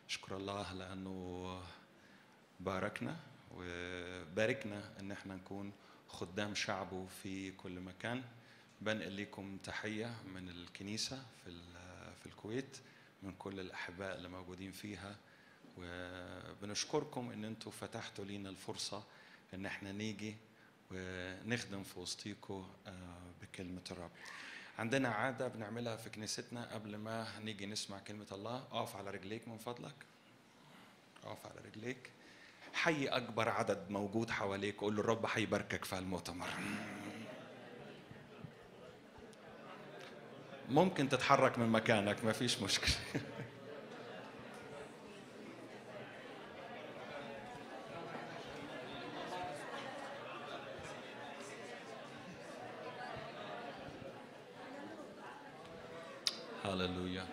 اشكر الله لانه باركنا وباركنا ان احنا نكون خدام شعبه في كل مكان بنقل لكم تحيه من الكنيسه في في الكويت من كل الاحباء اللي موجودين فيها وبنشكركم ان انتم فتحتوا لينا الفرصه ان احنا نيجي ونخدم في وسطيكم بكلمه الرب عندنا عادة بنعملها في كنيستنا قبل ما نيجي نسمع كلمة الله اقف على رجليك من فضلك اقف على رجليك حي أكبر عدد موجود حواليك قول له الرب حيباركك في المؤتمر ممكن تتحرك من مكانك ما فيش مشكلة هللويا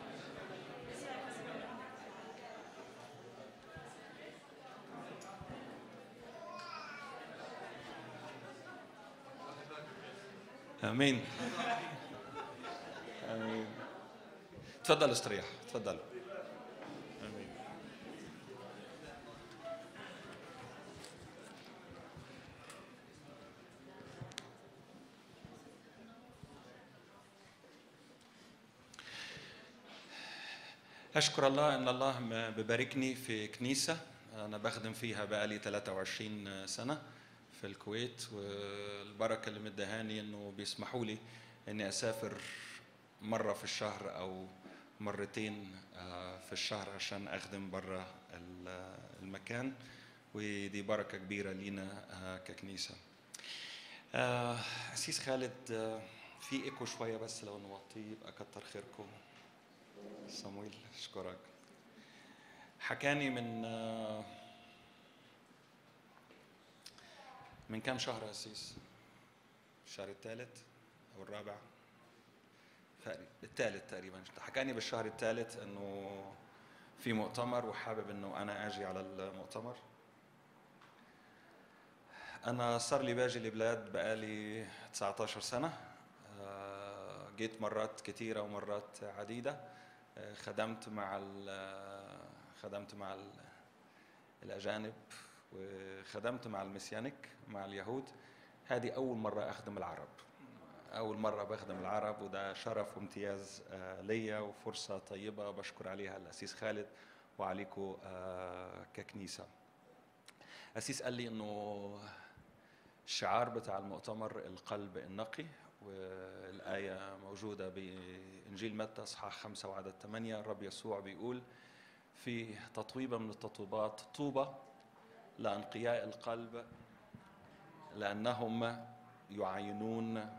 امين امين تفضل استريح تفضل امين أشكر الله أن الله بباركني في كنيسة أنا بخدم فيها بقالي 23 سنة في الكويت والبركة اللي مدهاني إنه بيسمحوا لي إني أسافر مرة في الشهر أو مرتين في الشهر عشان أخدم برا المكان ودي بركة كبيرة لينا ككنيسة أسيس خالد في إيكو شوية بس لو نوطيه يبقى كتر خيركم صمويل اشكرك حكاني من من كام شهر يا أسيس؟ الشهر الثالث أو الرابع؟ الثالث تقريبا حكاني بالشهر الثالث إنه في مؤتمر وحابب إنه أنا أجي على المؤتمر أنا صار لي باجي البلاد بقالي 19 سنة جيت مرات كثيرة ومرات عديدة خدمت مع خدمت مع الأجانب وخدمت مع المسيانيك مع اليهود هذه أول مرة أخدم العرب أول مرة بخدم العرب وده شرف وامتياز ليا وفرصة طيبة بشكر عليها الأسيس خالد وعليكم ككنيسة أسيس قال لي إنه الشعار بتاع المؤتمر القلب النقي والآية موجودة بإنجيل متى إصحاح خمسة وعدد ثمانية الرب يسوع بيقول في تطويبة من التطويبات طوبى لأنقياء القلب لأنهم يعاينون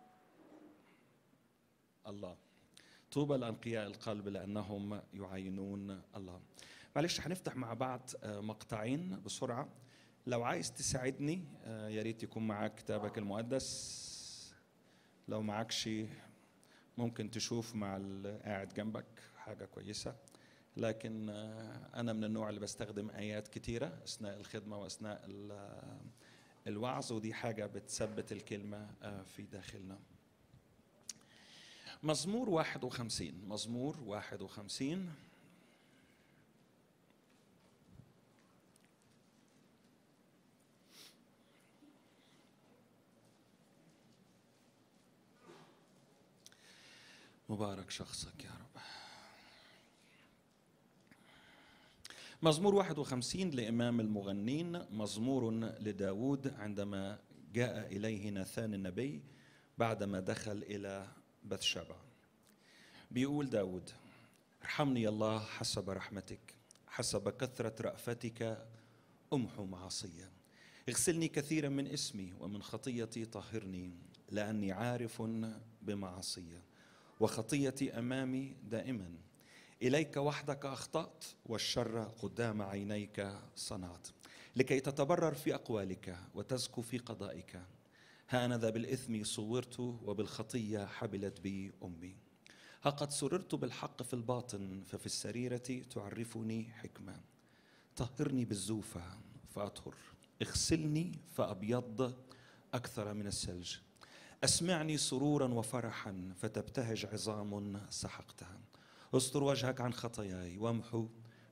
الله طوبى لأنقياء القلب لأنهم يعاينون الله معلش هنفتح مع بعض مقطعين بسرعة لو عايز تساعدني يا ريت يكون معاك كتابك المقدس لو معكش ممكن تشوف مع القاعد جنبك حاجة كويسة لكن أنا من النوع اللي بستخدم آيات كتيرة أثناء الخدمة وأثناء الوعظ ودي حاجة بتثبت الكلمة في داخلنا مزمور 51 مزمور 51 مبارك شخصك يا رب مزمور 51 لإمام المغنين مزمور لداود عندما جاء إليه ناثان النبي بعدما دخل إلى بثشبع بيقول داود ارحمني يا الله حسب رحمتك حسب كثرة رأفتك أمحو معصية اغسلني كثيرا من اسمي ومن خطيتي طهرني لأني عارف بمعصية وخطيتي امامي دائما اليك وحدك اخطات والشر قدام عينيك صنعت لكي تتبرر في اقوالك وتزكو في قضائك ها انا ذا بالاثم صورت وبالخطيه حبلت بي امي ها قد سررت بالحق في الباطن ففي السريره تعرفني حكمه طهرني بالزوفه فاطهر اغسلني فابيض اكثر من الثلج اسمعني سرورا وفرحا فتبتهج عظام سحقتها استر وجهك عن خطاياي وامحو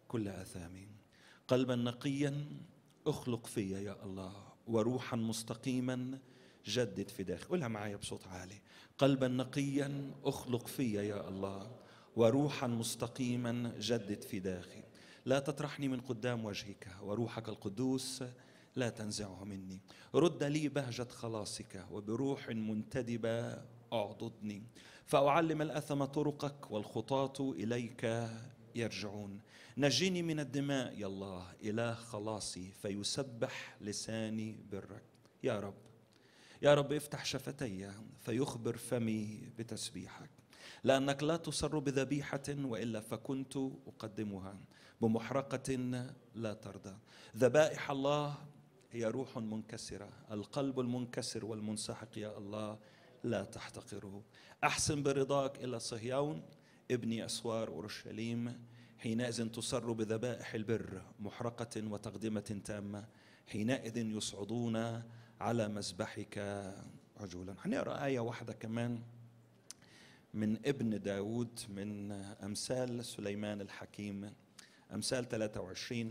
كل اثامي قلبا نقيا اخلق في يا الله وروحا مستقيما جدد في داخلي قولها معايا بصوت عالي قلبا نقيا اخلق في يا الله وروحا مستقيما جدد في داخلي لا تطرحني من قدام وجهك وروحك القدوس لا تنزعه مني رد لي بهجة خلاصك وبروح منتدبة أعضدني فأعلم الأثم طرقك والخطاة إليك يرجعون نجني من الدماء يا الله إله خلاصي فيسبح لساني برك يا رب يا رب افتح شفتي فيخبر فمي بتسبيحك لأنك لا تصر بذبيحة وإلا فكنت أقدمها بمحرقة لا ترضى ذبائح الله هي روح منكسرة القلب المنكسر والمنسحق يا الله لا تحتقره أحسن برضاك إلى صهيون ابني أسوار أورشليم حينئذ تصر بذبائح البر محرقة وتقدمة تامة حينئذ يصعدون على مذبحك عجولا هنقرأ آية واحدة كمان من ابن داود من أمثال سليمان الحكيم أمثال 23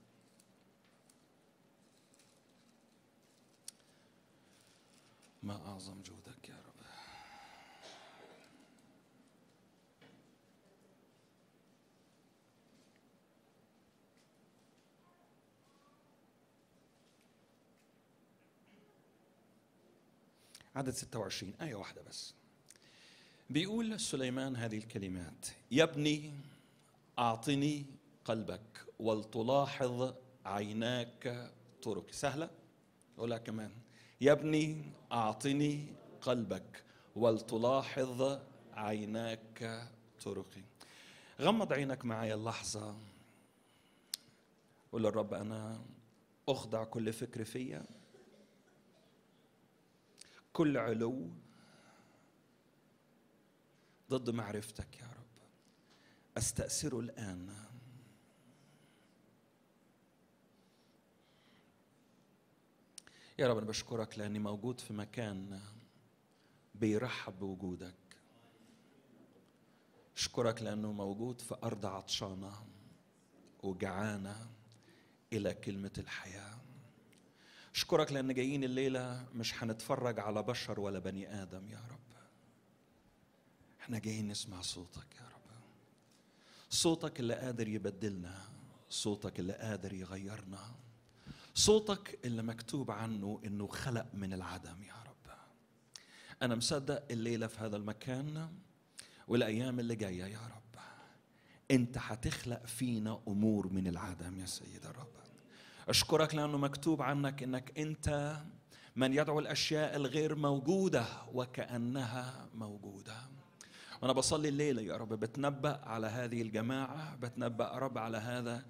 ما أعظم جودك يا رب عدد 26 آية واحدة بس بيقول سليمان هذه الكلمات يا ابني أعطني قلبك ولتلاحظ عيناك طرقي سهلة أقولها كمان يا ابني أعطني قلبك ولتلاحظ عيناك طرقي غمض عينك معي اللحظة قول للرب أنا أخضع كل فكر فيا كل علو ضد معرفتك يا رب استأثره الآن يا رب أنا بشكرك لأني موجود في مكان بيرحب بوجودك أشكرك لأنه موجود في أرض عطشانة وجعانة إلى كلمة الحياة أشكرك لأن جايين الليلة مش هنتفرج على بشر ولا بني آدم يا رب احنا جايين نسمع صوتك يا رب صوتك اللي قادر يبدلنا صوتك اللي قادر يغيرنا صوتك اللي مكتوب عنه انه خلق من العدم يا رب انا مصدق الليله في هذا المكان والايام اللي جايه يا رب انت هتخلق فينا امور من العدم يا سيد الرب اشكرك لانه مكتوب عنك انك انت من يدعو الاشياء الغير موجوده وكانها موجوده وانا بصلي الليله يا رب بتنبأ على هذه الجماعه بتنبأ يا رب على هذا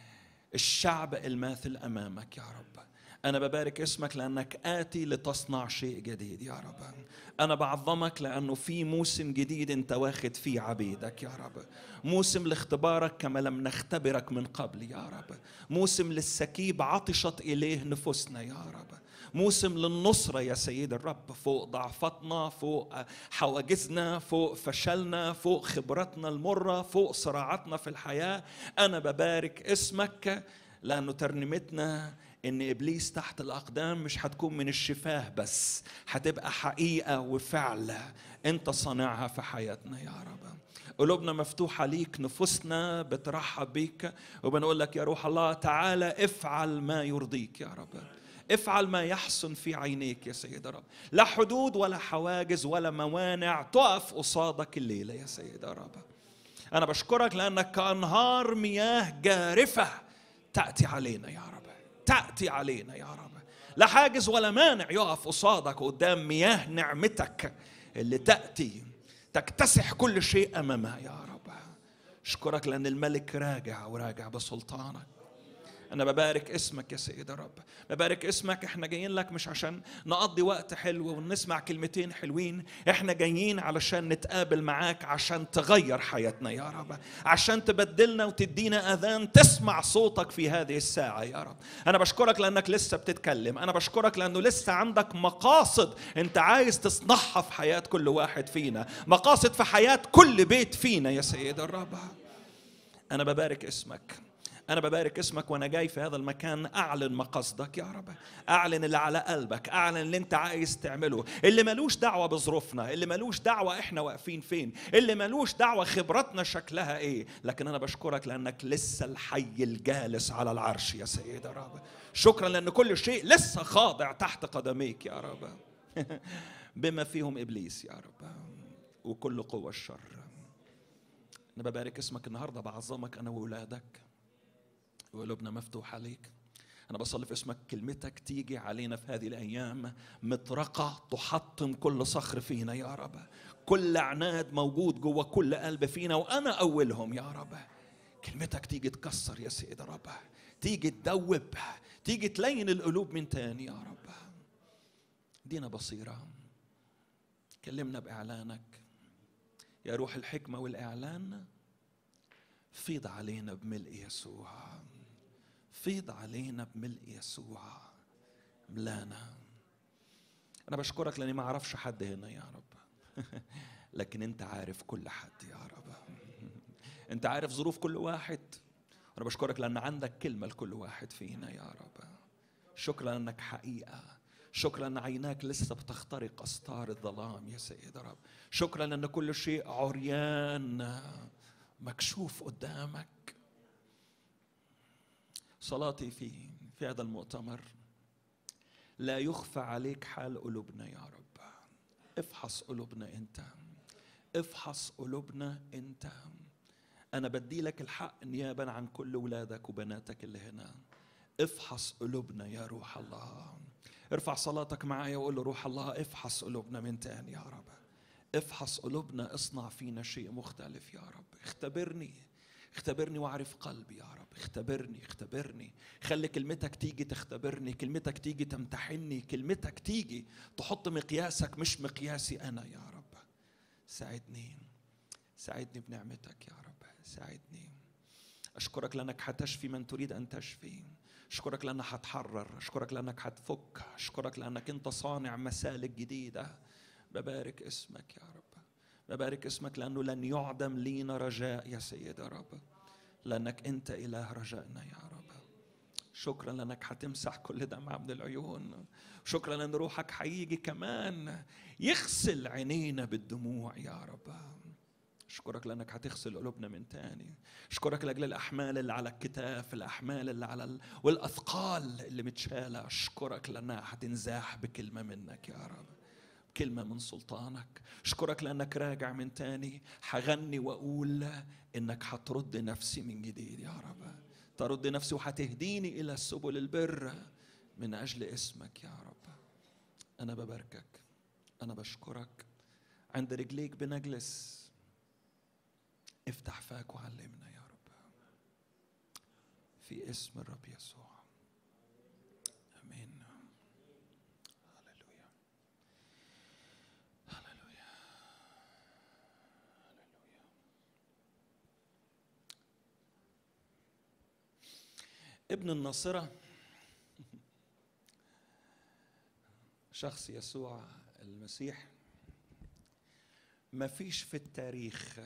الشعب الماثل امامك يا رب انا ببارك اسمك لانك اتي لتصنع شيء جديد يا رب انا بعظمك لانه في موسم جديد انت واخد فيه عبيدك يا رب موسم لاختبارك كما لم نختبرك من قبل يا رب موسم للسكيب عطشت اليه نفوسنا يا رب موسم للنصرة يا سيد الرب فوق ضعفتنا فوق حواجزنا فوق فشلنا فوق خبرتنا المرة فوق صراعاتنا في الحياة أنا ببارك اسمك لأنه ترنيمتنا ان ابليس تحت الاقدام مش هتكون من الشفاه بس هتبقى حقيقه وفعل انت صانعها في حياتنا يا رب قلوبنا مفتوحه ليك نفوسنا بترحب بيك وبنقول لك يا روح الله تعالى افعل ما يرضيك يا رب افعل ما يحسن في عينيك يا سيد الرب لا حدود ولا حواجز ولا موانع تقف قصادك الليله يا سيد الرب انا بشكرك لانك كانهار مياه جارفه تاتي علينا يا رب تاتي علينا يا رب لا حاجز ولا مانع يقف قصادك قدام مياه نعمتك اللي تاتي تكتسح كل شيء امامها يا رب اشكرك لان الملك راجع وراجع بسلطانك أنا ببارك اسمك يا سيد الرب ببارك اسمك احنا جايين لك مش عشان نقضي وقت حلو ونسمع كلمتين حلوين احنا جايين علشان نتقابل معاك عشان تغير حياتنا يا رب عشان تبدلنا وتدينا أذان تسمع صوتك في هذه الساعة يا رب أنا بشكرك لأنك لسه بتتكلم أنا بشكرك لأنه لسه عندك مقاصد أنت عايز تصنعها في حياة كل واحد فينا مقاصد في حياة كل بيت فينا يا سيد الرب أنا ببارك اسمك أنا ببارك اسمك وأنا جاي في هذا المكان أعلن مقاصدك يا رب أعلن اللي على قلبك أعلن اللي أنت عايز تعمله اللي ملوش دعوة بظروفنا اللي ملوش دعوة إحنا واقفين فين اللي ملوش دعوة خبراتنا شكلها إيه لكن أنا بشكرك لأنك لسه الحي الجالس على العرش يا سيد يا رب شكرا لأن كل شيء لسه خاضع تحت قدميك يا رب بما فيهم إبليس يا رب وكل قوة الشر أنا ببارك اسمك النهاردة بعظمك أنا وأولادك وقلوبنا مفتوحة عليك أنا بصلي في اسمك كلمتك تيجي علينا في هذه الأيام مطرقة تحطم كل صخر فينا يا رب كل عناد موجود جوه كل قلب فينا وأنا أولهم يا رب كلمتك تيجي تكسر يا سيد رب تيجي تدوب تيجي تلين القلوب من تاني يا رب دينا بصيرة كلمنا بإعلانك يا روح الحكمة والإعلان فيض علينا بملء يسوع فيض علينا بملء يسوع ملانا أنا بشكرك لأني ما أعرفش حد هنا يا رب لكن أنت عارف كل حد يا رب أنت عارف ظروف كل واحد أنا بشكرك لأن عندك كلمة لكل واحد فينا يا رب شكرا أنك حقيقة شكرا ان عيناك لسه بتخترق استار الظلام يا سيد رب شكرا ان كل شيء عريان مكشوف قدامك صلاتي في في هذا المؤتمر لا يخفى عليك حال قلوبنا يا رب افحص قلوبنا انت افحص قلوبنا انت انا بدي لك الحق نيابا عن كل ولادك وبناتك اللي هنا افحص قلوبنا يا روح الله ارفع صلاتك معايا وقول له روح الله افحص قلوبنا من تاني يا رب افحص قلوبنا اصنع فينا شيء مختلف يا رب اختبرني اختبرني واعرف قلبي يا رب اختبرني اختبرني خلي كلمتك تيجي تختبرني كلمتك تيجي تمتحني كلمتك تيجي تحط مقياسك مش مقياسي انا يا رب ساعدني ساعدني بنعمتك يا رب ساعدني اشكرك لانك حتشفي من تريد ان تشفي اشكرك لانك هتحرر اشكرك لانك هتفك اشكرك لانك انت صانع مسالك جديده ببارك اسمك يا رب ببارك اسمك لانه لن يعدم لينا رجاء يا سيد يا رب لانك انت اله رجائنا يا رب شكرا لانك هتمسح كل دمعه من العيون شكرا لان روحك هيجي كمان يغسل عينينا بالدموع يا رب اشكرك لانك هتغسل قلوبنا من تاني اشكرك لاجل الاحمال اللي على الكتاف الاحمال اللي على ال... والاثقال اللي متشاله اشكرك لانها هتنزاح بكلمه منك يا رب كلمه من سلطانك اشكرك لانك راجع من تاني هغني واقول انك هترد نفسي من جديد يا رب ترد نفسي وهتهديني الى سبل البر من اجل اسمك يا رب انا بباركك انا بشكرك عند رجليك بنجلس افتح فاك وعلمنا يا رب في اسم الرب يسوع امين هللويا هللويا هللويا ابن الناصره شخص يسوع المسيح ما فيش في التاريخ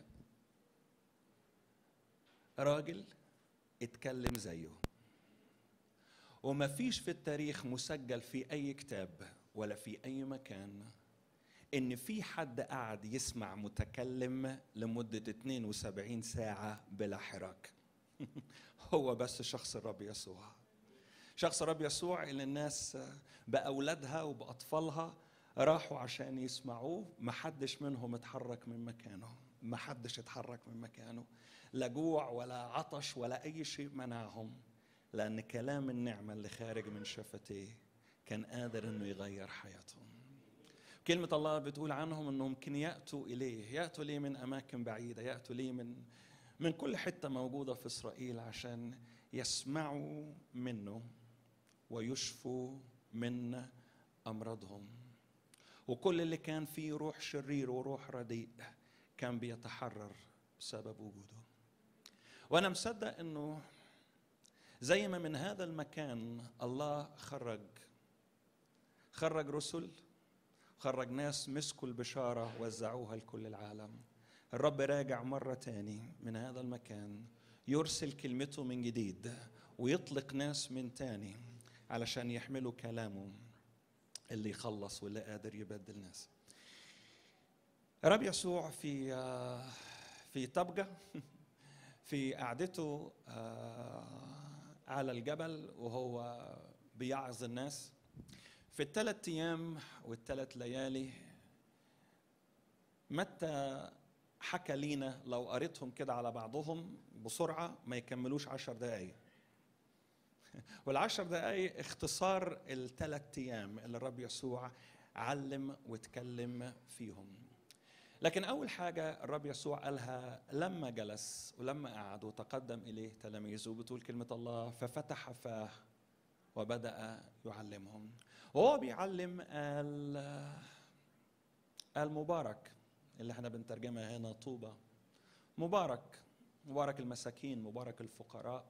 راجل اتكلم زيه وما فيش في التاريخ مسجل في اي كتاب ولا في اي مكان ان في حد قعد يسمع متكلم لمدة 72 ساعة بلا حراك هو بس شخص الرب يسوع شخص الرب يسوع اللي الناس بأولادها وبأطفالها راحوا عشان يسمعوه ما حدش منهم اتحرك من مكانه ما حدش اتحرك من مكانه لا جوع ولا عطش ولا أي شيء منعهم لأن كلام النعمة اللي خارج من شفتيه كان قادر إنه يغير حياتهم كلمة الله بتقول عنهم إنهم ممكن يأتوا إليه يأتوا ليه من أماكن بعيدة يأتوا ليه من من كل حتة موجودة في إسرائيل عشان يسمعوا منه ويشفوا من أمراضهم وكل اللي كان فيه روح شرير وروح رديء كان بيتحرر بسبب وجوده وانا مصدق انه زي ما من هذا المكان الله خرج خرج رسل خرج ناس مسكوا البشارة وزعوها لكل العالم الرب راجع مرة تاني من هذا المكان يرسل كلمته من جديد ويطلق ناس من تاني علشان يحملوا كلامه اللي يخلص واللي قادر يبدل ناس رب يسوع في في طبقة في قعدته على الجبل وهو بيعظ الناس في الثلاث ايام والثلاث ليالي متى حكى لينا لو قريتهم كده على بعضهم بسرعه ما يكملوش عشر دقائق والعشر دقائق اختصار الثلاث ايام اللي الرب يسوع علم واتكلم فيهم لكن اول حاجه الرب يسوع قالها لما جلس ولما قعد وتقدم اليه تلاميذه بتقول كلمه الله ففتح فاه وبدا يعلمهم وهو بيعلم قال قال مبارك اللي احنا بنترجمها هنا طوبى مبارك مبارك المساكين مبارك الفقراء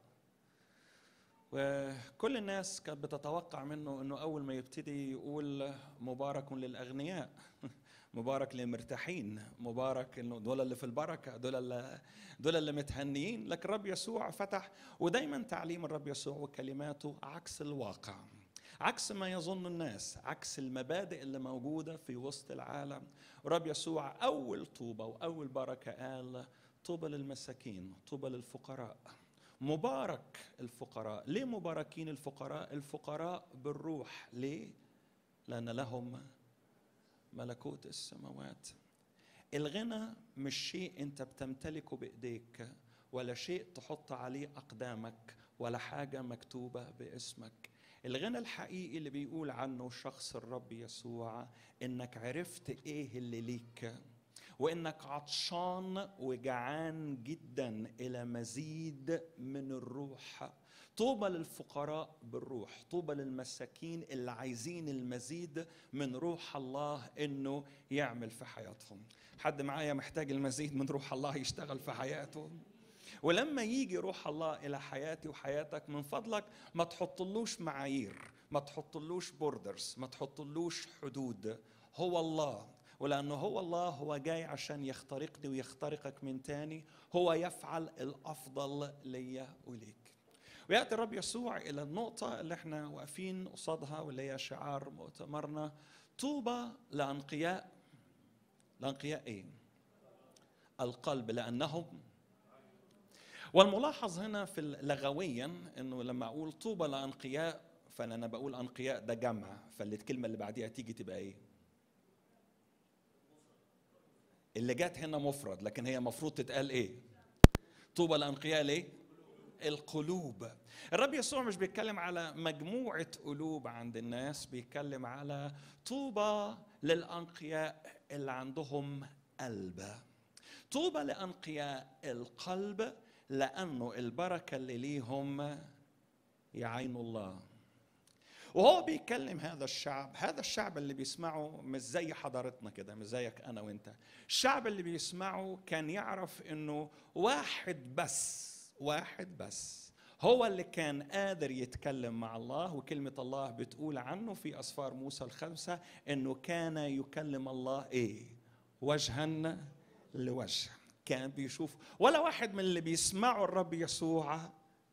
وكل الناس كانت بتتوقع منه انه اول ما يبتدي يقول مبارك للاغنياء مبارك للمرتاحين مبارك انه دول اللي في البركه دول اللي دول اللي متهنيين لكن الرب يسوع فتح ودايما تعليم الرب يسوع وكلماته عكس الواقع عكس ما يظن الناس عكس المبادئ اللي موجودة في وسط العالم رب يسوع أول طوبة وأول بركة قال طوبى للمساكين طوبى للفقراء مبارك الفقراء ليه مباركين الفقراء الفقراء بالروح ليه لأن لهم ملكوت السماوات الغنى مش شيء انت بتمتلكه بايديك ولا شيء تحط عليه اقدامك ولا حاجه مكتوبه باسمك الغنى الحقيقي اللي بيقول عنه شخص الرب يسوع انك عرفت ايه اللي ليك وانك عطشان وجعان جدا الى مزيد من الروح طوبى للفقراء بالروح طوبى للمساكين اللي عايزين المزيد من روح الله انه يعمل في حياتهم حد معايا محتاج المزيد من روح الله يشتغل في حياته ولما يجي روح الله الى حياتي وحياتك من فضلك ما تحطلوش معايير ما تحطلوش بوردرز ما تحطلوش حدود هو الله ولانه هو الله هو جاي عشان يخترقني ويخترقك من تاني هو يفعل الافضل ليا وليك وياتي الرب يسوع الى النقطه اللي احنا واقفين قصادها واللي هي شعار مؤتمرنا طوبى لانقياء لانقياء ايه القلب لانهم والملاحظ هنا في لغويا انه لما اقول طوبى لانقياء فانا بقول انقياء ده جمع فالكلمه اللي بعديها تيجي تبقى ايه اللي جت هنا مفرد لكن هي المفروض تتقال ايه طوبى لانقياء ليه القلوب الرب يسوع مش بيتكلم على مجموعة قلوب عند الناس بيتكلم على طوبى للأنقياء اللي عندهم قلب طوبى لأنقياء القلب لأنه البركة اللي ليهم يعين الله وهو بيكلم هذا الشعب هذا الشعب اللي بيسمعه مش زي حضارتنا كده مش زيك انا وانت الشعب اللي بيسمعه كان يعرف انه واحد بس واحد بس هو اللي كان قادر يتكلم مع الله وكلمة الله بتقول عنه في أسفار موسى الخمسة إنه كان يكلم الله إيه وجها لوجه كان بيشوف ولا واحد من اللي بيسمعوا الرب يسوع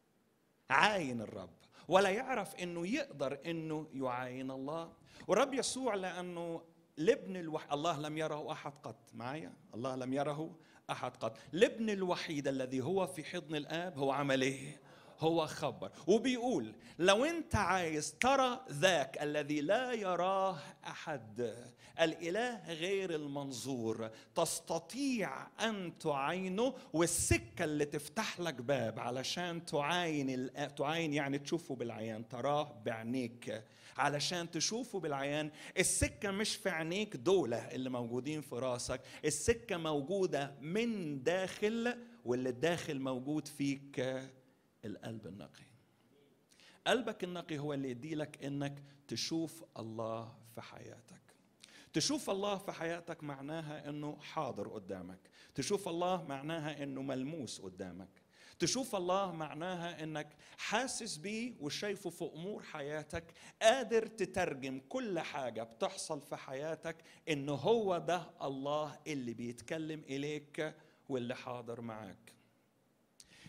عاين الرب ولا يعرف انه يقدر انه يعاين الله والرب يسوع لانه لابن الوح... الله لم يره احد قط معايا الله لم يره احد قط الابن الوحيد الذي هو في حضن الاب هو عمل ايه هو خبر وبيقول لو انت عايز ترى ذاك الذي لا يراه احد الاله غير المنظور تستطيع ان تعينه والسكه اللي تفتح لك باب علشان تعاين تعاين يعني تشوفه بالعيان تراه بعينيك علشان تشوفه بالعيان السكة مش في عينيك دولة اللي موجودين في راسك السكة موجودة من داخل واللي الداخل موجود فيك القلب النقي قلبك النقي هو اللي يديلك انك تشوف الله في حياتك تشوف الله في حياتك معناها انه حاضر قدامك تشوف الله معناها انه ملموس قدامك تشوف الله معناها انك حاسس بيه وشايفه في امور حياتك قادر تترجم كل حاجه بتحصل في حياتك انه هو ده الله اللي بيتكلم اليك واللي حاضر معاك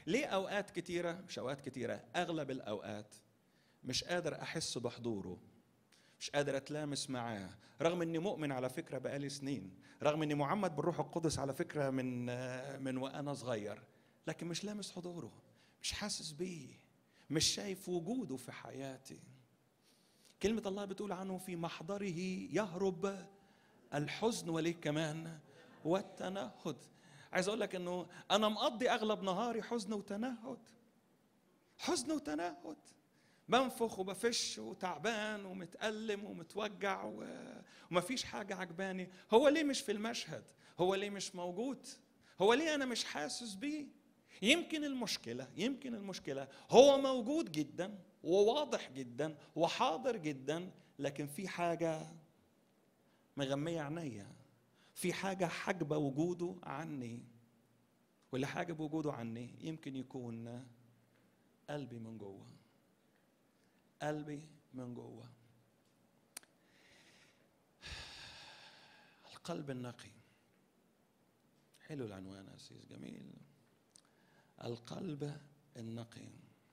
ليه اوقات كتيره مش اوقات كتيره اغلب الاوقات مش قادر احس بحضوره مش قادر اتلامس معاه رغم اني مؤمن على فكره بقالي سنين رغم اني معمد بالروح القدس على فكره من من وانا صغير لكن مش لامس حضوره مش حاسس بيه مش شايف وجوده في حياتي كلمة الله بتقول عنه في محضره يهرب الحزن وليه كمان والتنهد عايز اقول لك انه انا مقضي اغلب نهاري حزن وتنهد حزن وتنهد بنفخ وبفش وتعبان ومتألم ومتوجع و... ومفيش حاجة عجباني هو ليه مش في المشهد هو ليه مش موجود هو ليه أنا مش حاسس بيه يمكن المشكلة يمكن المشكلة هو موجود جدا وواضح جدا وحاضر جدا لكن في حاجة مغمية عينيا في حاجة حاجبة وجوده عني واللي حاجب وجوده عني يمكن يكون قلبي من جوه قلبي من جوه القلب النقي حلو العنوان يا أسيس جميل القلب النقي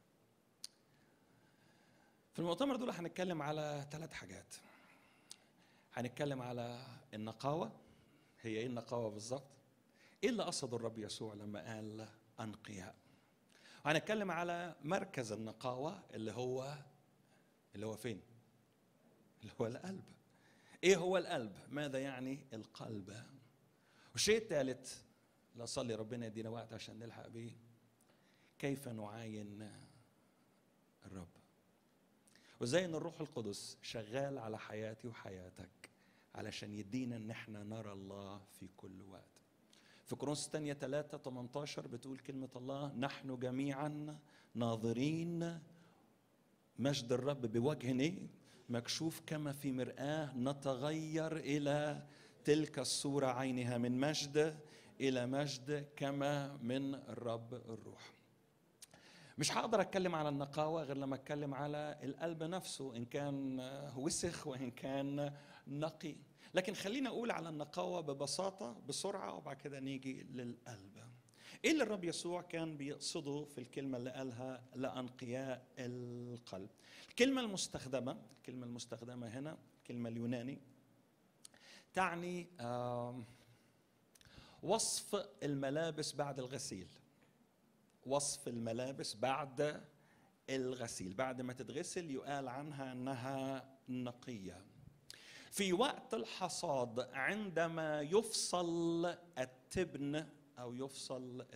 في المؤتمر دول هنتكلم على ثلاث حاجات هنتكلم على النقاوة هي ايه النقاوة بالظبط ايه اللي قصده الرب يسوع لما قال انقياء وهنتكلم على مركز النقاوة اللي هو اللي هو فين اللي هو القلب ايه هو القلب ماذا يعني القلب والشيء الثالث لا صلي ربنا يدينا وقت عشان نلحق بيه كيف نعاين الرب وزي ان الروح القدس شغال على حياتي وحياتك علشان يدينا ان احنا نرى الله في كل وقت في كورنثوس الثانية 3 18 بتقول كلمة الله نحن جميعا ناظرين مجد الرب بوجه ايه؟ مكشوف كما في مرآة نتغير إلى تلك الصورة عينها من مجد إلى مجد كما من الرب الروح مش هقدر اتكلم على النقاوه غير لما اتكلم على القلب نفسه ان كان وسخ وان كان نقي لكن خلينا اقول على النقاوه ببساطه بسرعه وبعد كده نيجي للقلب ايه اللي الرب يسوع كان بيقصده في الكلمه اللي قالها لانقياء القلب الكلمه المستخدمه الكلمه المستخدمه هنا الكلمه اليوناني تعني وصف الملابس بعد الغسيل وصف الملابس بعد الغسيل بعد ما تتغسل يقال عنها انها نقيه في وقت الحصاد عندما يفصل التبن او يفصل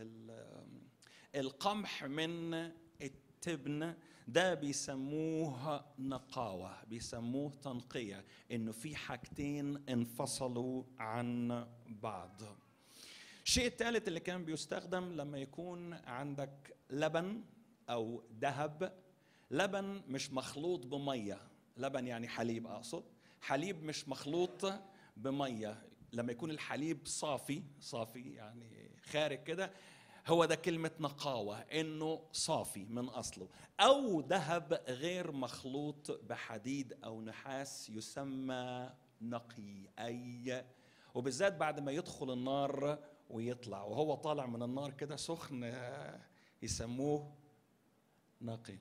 القمح من التبن ده بيسموه نقاوه بيسموه تنقيه انه في حاجتين انفصلوا عن بعض الشيء الثالث اللي كان بيستخدم لما يكون عندك لبن او ذهب لبن مش مخلوط بميه لبن يعني حليب اقصد حليب مش مخلوط بميه لما يكون الحليب صافي صافي يعني خارج كده هو ده كلمة نقاوة إنه صافي من أصله أو ذهب غير مخلوط بحديد أو نحاس يسمى نقي أي وبالذات بعد ما يدخل النار ويطلع وهو طالع من النار كده سخن يسموه نقي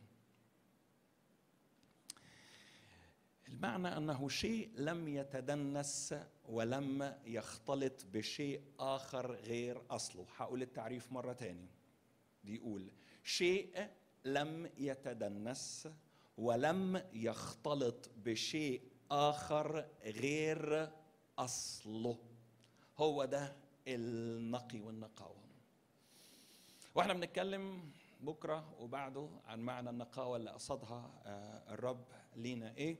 المعنى انه شيء لم يتدنس ولم يختلط بشيء اخر غير اصله هقول التعريف مره تاني بيقول شيء لم يتدنس ولم يختلط بشيء اخر غير اصله هو ده النقي والنقاوه واحنا بنتكلم بكره وبعده عن معنى النقاوه اللي قصدها الرب لينا ايه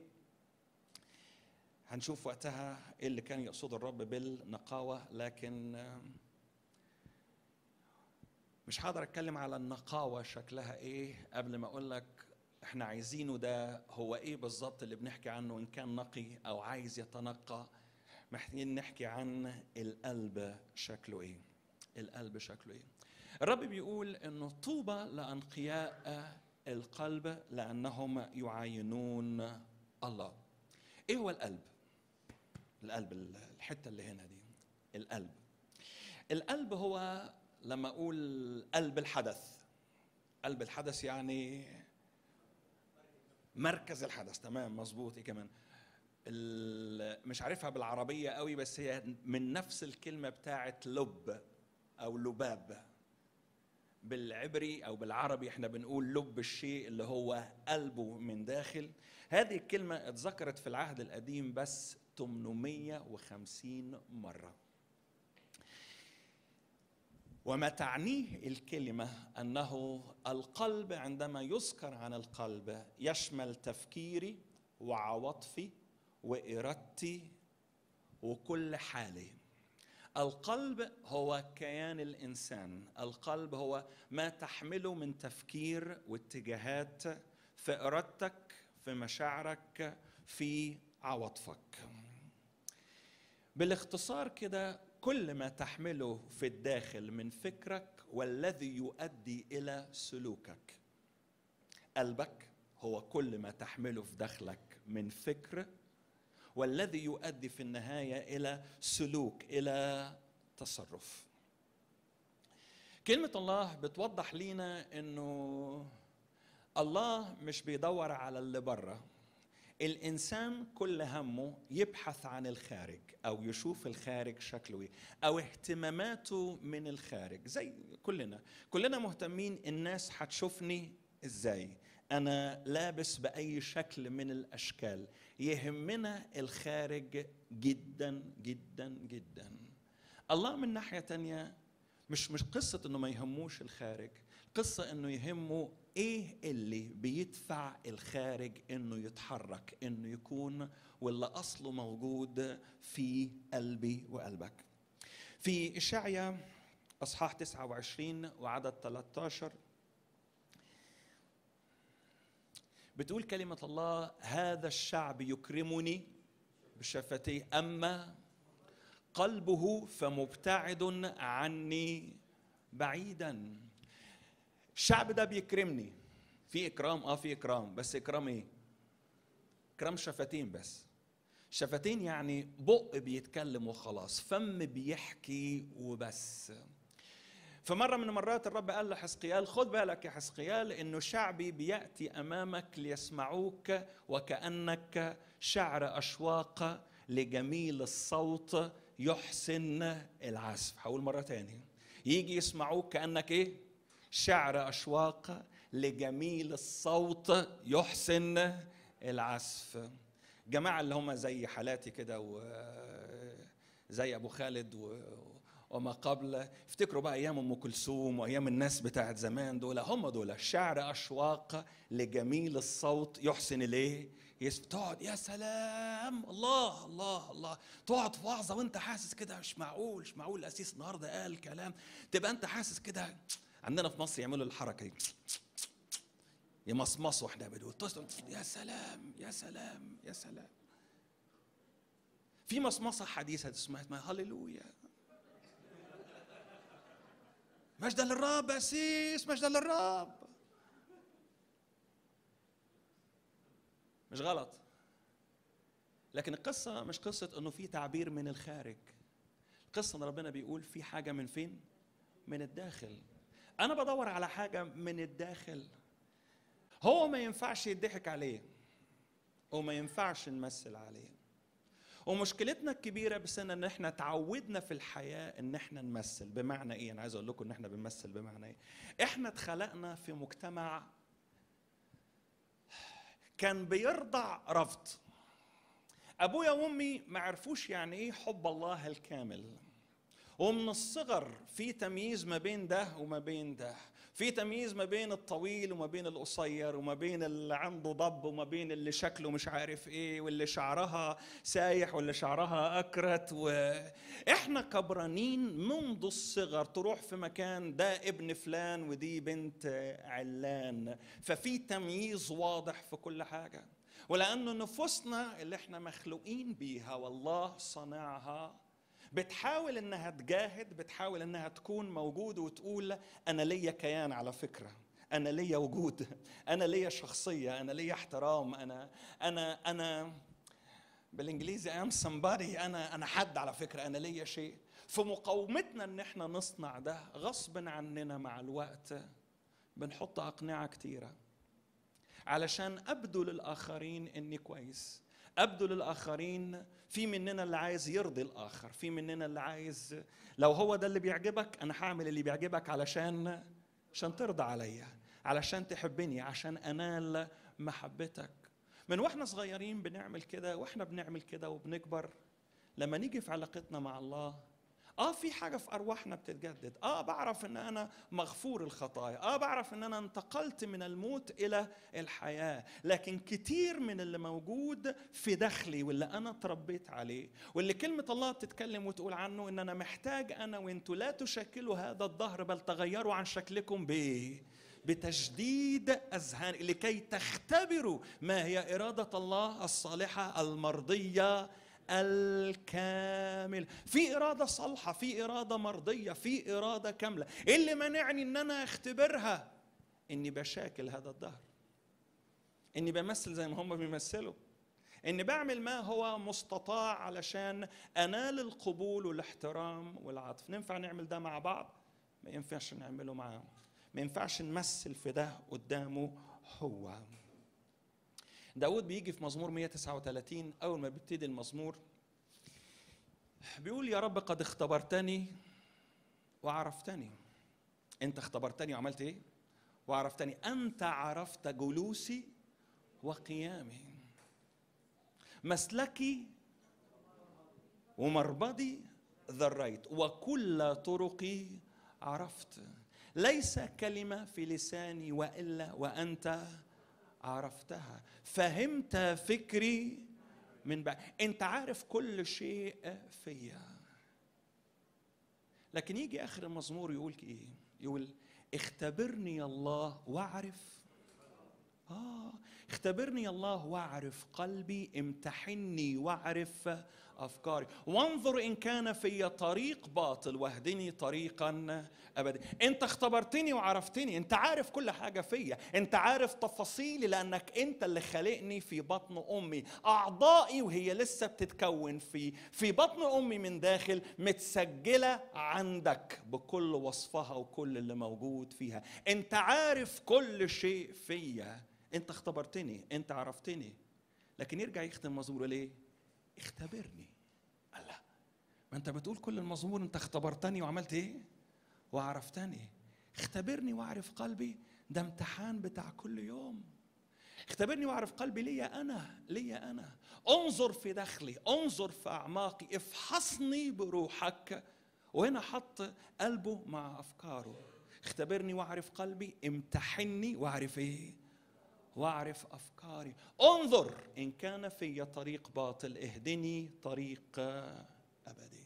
هنشوف وقتها ايه اللي كان يقصده الرب بالنقاوه لكن مش هقدر اتكلم على النقاوه شكلها ايه قبل ما اقول لك احنا عايزينه ده هو ايه بالظبط اللي بنحكي عنه ان كان نقي او عايز يتنقى محتاجين نحكي عن القلب شكله ايه القلب شكله ايه الرب بيقول انه طوبى لانقياء القلب لانهم يعاينون الله ايه هو القلب القلب الحته اللي هنا دي القلب القلب هو لما اقول قلب الحدث قلب الحدث يعني مركز الحدث تمام مظبوط ايه كمان ال- مش عارفها بالعربية قوي بس هي من نفس الكلمة بتاعت لب أو لباب بالعبري أو بالعربي احنا بنقول لب الشيء اللي هو قلبه من داخل هذه الكلمة اتذكرت في العهد القديم بس 850 مرة وما تعنيه الكلمة أنه القلب عندما يذكر عن القلب يشمل تفكيري وعواطفي وإرادتي وكل حالي القلب هو كيان الإنسان القلب هو ما تحمله من تفكير واتجاهات في إرادتك في مشاعرك في عواطفك بالاختصار كده كل ما تحمله في الداخل من فكرك والذي يؤدي الى سلوكك قلبك هو كل ما تحمله في داخلك من فكر والذي يؤدي في النهايه الى سلوك الى تصرف كلمه الله بتوضح لينا انه الله مش بيدور على اللي بره الانسان كل همه يبحث عن الخارج او يشوف الخارج شكله ايه او اهتماماته من الخارج زي كلنا كلنا مهتمين الناس هتشوفني ازاي انا لابس باي شكل من الاشكال يهمنا الخارج جدا جدا جدا الله من ناحيه تانية مش مش قصه انه ما يهموش الخارج قصه انه يهمه ايه اللي بيدفع الخارج انه يتحرك انه يكون واللي اصله موجود في قلبي وقلبك في اشعيا اصحاح 29 وعدد 13 بتقول كلمة الله هذا الشعب يكرمني بشفتيه أما قلبه فمبتعد عني بعيدا الشعب ده بيكرمني في اكرام اه في اكرام بس اكرام ايه اكرام شفتين بس شفتين يعني بق بيتكلم وخلاص فم بيحكي وبس فمرة من المرات الرب قال لحزقيال خد بالك يا حزقيال انه شعبي بيأتي امامك ليسمعوك وكأنك شعر اشواق لجميل الصوت يحسن العزف هقول مرة تاني يجي يسمعوك كأنك ايه شعر أشواق لجميل الصوت يحسن العزف جماعة اللي هم زي حالاتي كده وزي أبو خالد و... وما قبل افتكروا بقى ايام ام كلثوم وايام الناس بتاعت زمان دول هم دول شعر اشواق لجميل الصوت يحسن الايه يس تقعد يا سلام الله الله الله تقعد في وعظه وانت حاسس كده مش معقول مش معقول الاسيس النهارده قال كلام تبقى انت حاسس كده عندنا في مصر يعملوا الحركه دي يمصمصوا احنا بنقول يا سلام يا سلام يا سلام في مصمصه حديثه اسمها اسمها هللويا مجدا للرب يا سيس مجدا للرب مش غلط لكن القصة مش قصة انه في تعبير من الخارج القصة ان ربنا بيقول في حاجة من فين من الداخل انا بدور على حاجة من الداخل هو ما ينفعش يضحك عليه وما ينفعش نمثل عليه ومشكلتنا الكبيره بس ان احنا تعودنا في الحياه ان احنا نمثل بمعنى ايه انا عايز اقول لكم ان احنا بنمثل بمعنى ايه احنا اتخلقنا في مجتمع كان بيرضع رفض ابويا وامي ما عرفوش يعني ايه حب الله الكامل ومن الصغر في تمييز ما بين ده وما بين ده في تمييز ما بين الطويل وما بين القصير وما بين اللي عنده ضب وما بين اللي شكله مش عارف ايه واللي شعرها سايح واللي شعرها اكرت واحنا كبرانين منذ الصغر تروح في مكان ده ابن فلان ودي بنت علان ففي تمييز واضح في كل حاجه ولانه نفوسنا اللي احنا مخلوقين بيها والله صنعها بتحاول انها تجاهد بتحاول انها تكون موجود وتقول انا ليا كيان على فكره انا ليا وجود انا ليا شخصيه انا ليا احترام انا انا انا بالانجليزي ام somebody انا انا حد على فكره انا ليا شيء في مقاومتنا ان احنا نصنع ده غصب عننا مع الوقت بنحط اقنعه كتيره علشان ابدو للاخرين اني كويس ابدو للاخرين في مننا اللي عايز يرضي الاخر في مننا اللي عايز لو هو ده اللي بيعجبك انا هعمل اللي بيعجبك علشان عشان ترضى عليا علشان تحبني عشان انال محبتك من واحنا صغيرين بنعمل كده واحنا بنعمل كده وبنكبر لما نيجي في علاقتنا مع الله اه في حاجه في ارواحنا بتتجدد اه بعرف ان انا مغفور الخطايا اه بعرف ان انا انتقلت من الموت الى الحياه لكن كتير من اللي موجود في داخلي واللي انا اتربيت عليه واللي كلمه الله بتتكلم وتقول عنه ان انا محتاج انا وانتوا لا تشكلوا هذا الظهر بل تغيروا عن شكلكم بايه بتشديد اذهان لكي تختبروا ما هي اراده الله الصالحه المرضيه الكامل في إرادة صالحة في إرادة مرضية في إرادة كاملة إيه اللي منعني إن أنا أختبرها إني بشاكل هذا الدهر إني بمثل زي ما هم بيمثلوا إني بعمل ما هو مستطاع علشان أنال القبول والاحترام والعطف ننفع نعمل ده مع بعض ما ينفعش نعمله معاهم ما ينفعش نمثل في ده قدامه هو داود بيجي في مزمور 139 أول ما بيبتدي المزمور بيقول يا رب قد اختبرتني وعرفتني أنت اختبرتني وعملت إيه؟ وعرفتني أنت عرفت جلوسي وقيامي مسلكي ومربدي ذريت وكل طرقي عرفت ليس كلمة في لساني وإلا وأنت عرفتها فهمت فكري من بعد انت عارف كل شيء فيا لكن يجي اخر المزمور يقول ايه يقول اختبرني يا الله واعرف اه اختبرني يا الله واعرف قلبي امتحني واعرف افكاري وانظر ان كان في طريق باطل واهدني طريقا ابدا انت اختبرتني وعرفتني انت عارف كل حاجه فيا انت عارف تفاصيلي لانك انت اللي خلقني في بطن امي اعضائي وهي لسه بتتكون في في بطن امي من داخل متسجله عندك بكل وصفها وكل اللي موجود فيها انت عارف كل شيء فيا انت اختبرتني انت عرفتني لكن يرجع يختم مزمور ليه اختبرني الله ما انت بتقول كل المزمور انت اختبرتني وعملت ايه وعرفتني اختبرني واعرف قلبي ده امتحان بتاع كل يوم اختبرني واعرف قلبي ليا انا ليا انا انظر في داخلي انظر في اعماقي افحصني بروحك وهنا حط قلبه مع افكاره اختبرني واعرف قلبي امتحني واعرف ايه واعرف افكاري انظر ان كان في طريق باطل اهدني طريق ابدي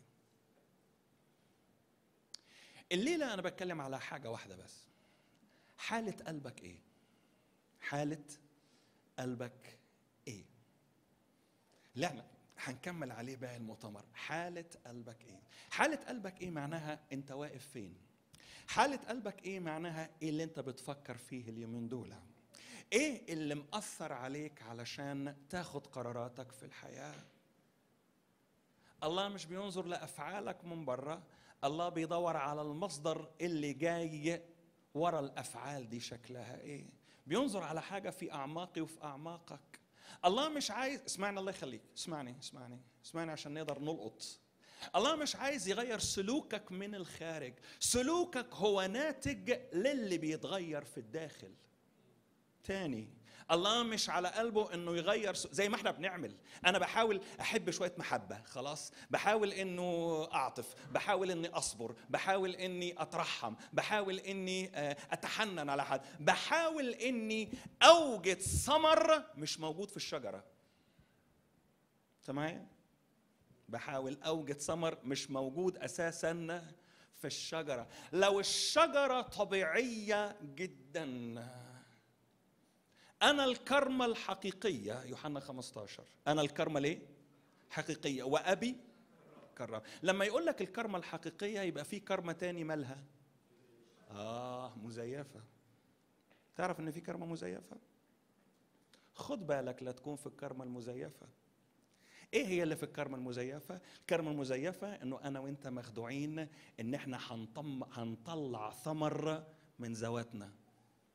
الليله انا بتكلم على حاجه واحده بس حاله قلبك ايه حاله قلبك ايه لا لا هنكمل عليه باقي المؤتمر حاله قلبك ايه حاله قلبك ايه معناها انت واقف فين حاله قلبك ايه معناها ايه اللي انت بتفكر فيه اليومين دول ايه اللي مأثر عليك علشان تاخد قراراتك في الحياة الله مش بينظر لأفعالك من بره الله بيدور على المصدر اللي جاي ورا الأفعال دي شكلها ايه بينظر على حاجة في أعماقي وفي أعماقك الله مش عايز اسمعني الله يخليك اسمعني اسمعني اسمعني عشان نقدر نلقط الله مش عايز يغير سلوكك من الخارج سلوكك هو ناتج للي بيتغير في الداخل تاني الله مش على قلبه انه يغير زي ما احنا بنعمل انا بحاول احب شويه محبه خلاص بحاول انه اعطف بحاول اني اصبر بحاول اني اترحم بحاول اني اتحنن على حد بحاول اني اوجد ثمر مش موجود في الشجره معايا بحاول اوجد ثمر مش موجود اساسا في الشجره لو الشجره طبيعيه جدا أنا الكرمة الحقيقية يوحنا 15 أنا الكرمة ليه؟ حقيقية وأبي كرم لما يقول لك الكرمة الحقيقية يبقى في كرمة تاني مالها آه مزيفة تعرف إن في كرمة مزيفة؟ خد بالك لا تكون في الكرمة المزيفة ايه هي اللي في الكرمة المزيفة؟ الكرمة المزيفة انه انا وانت مخدوعين ان احنا هنطم هنطلع ثمر من ذواتنا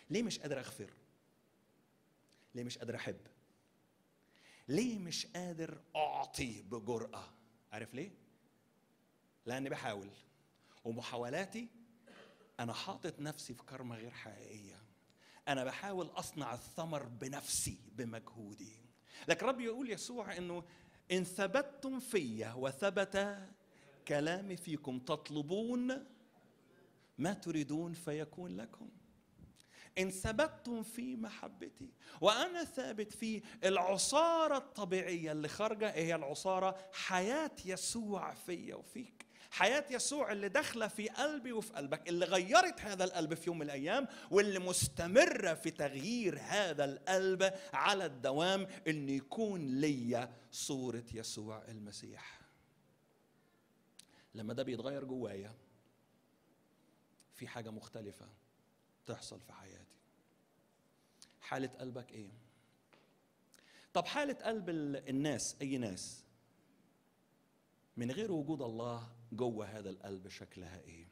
ليه مش قادر اغفر ليه مش قادر احب ليه مش قادر اعطي بجرأة عارف ليه لاني بحاول ومحاولاتي انا حاطط نفسي في كرمة غير حقيقية انا بحاول اصنع الثمر بنفسي بمجهودي لكن رب يقول يسوع انه ان ثبتتم في وثبت كلامي فيكم تطلبون ما تريدون فيكون لكم ان ثبتتم في محبتي وانا ثابت في العصاره الطبيعيه اللي خارجه هي العصاره حياه يسوع فيا وفيك حياة يسوع اللي داخلة في قلبي وفي قلبك اللي غيرت هذا القلب في يوم من الأيام واللي مستمرة في تغيير هذا القلب على الدوام إن يكون ليا صورة يسوع المسيح لما ده بيتغير جوايا في حاجة مختلفة تحصل في حياتي حالة قلبك ايه طب حالة قلب الناس اي ناس من غير وجود الله جوه هذا القلب شكلها ايه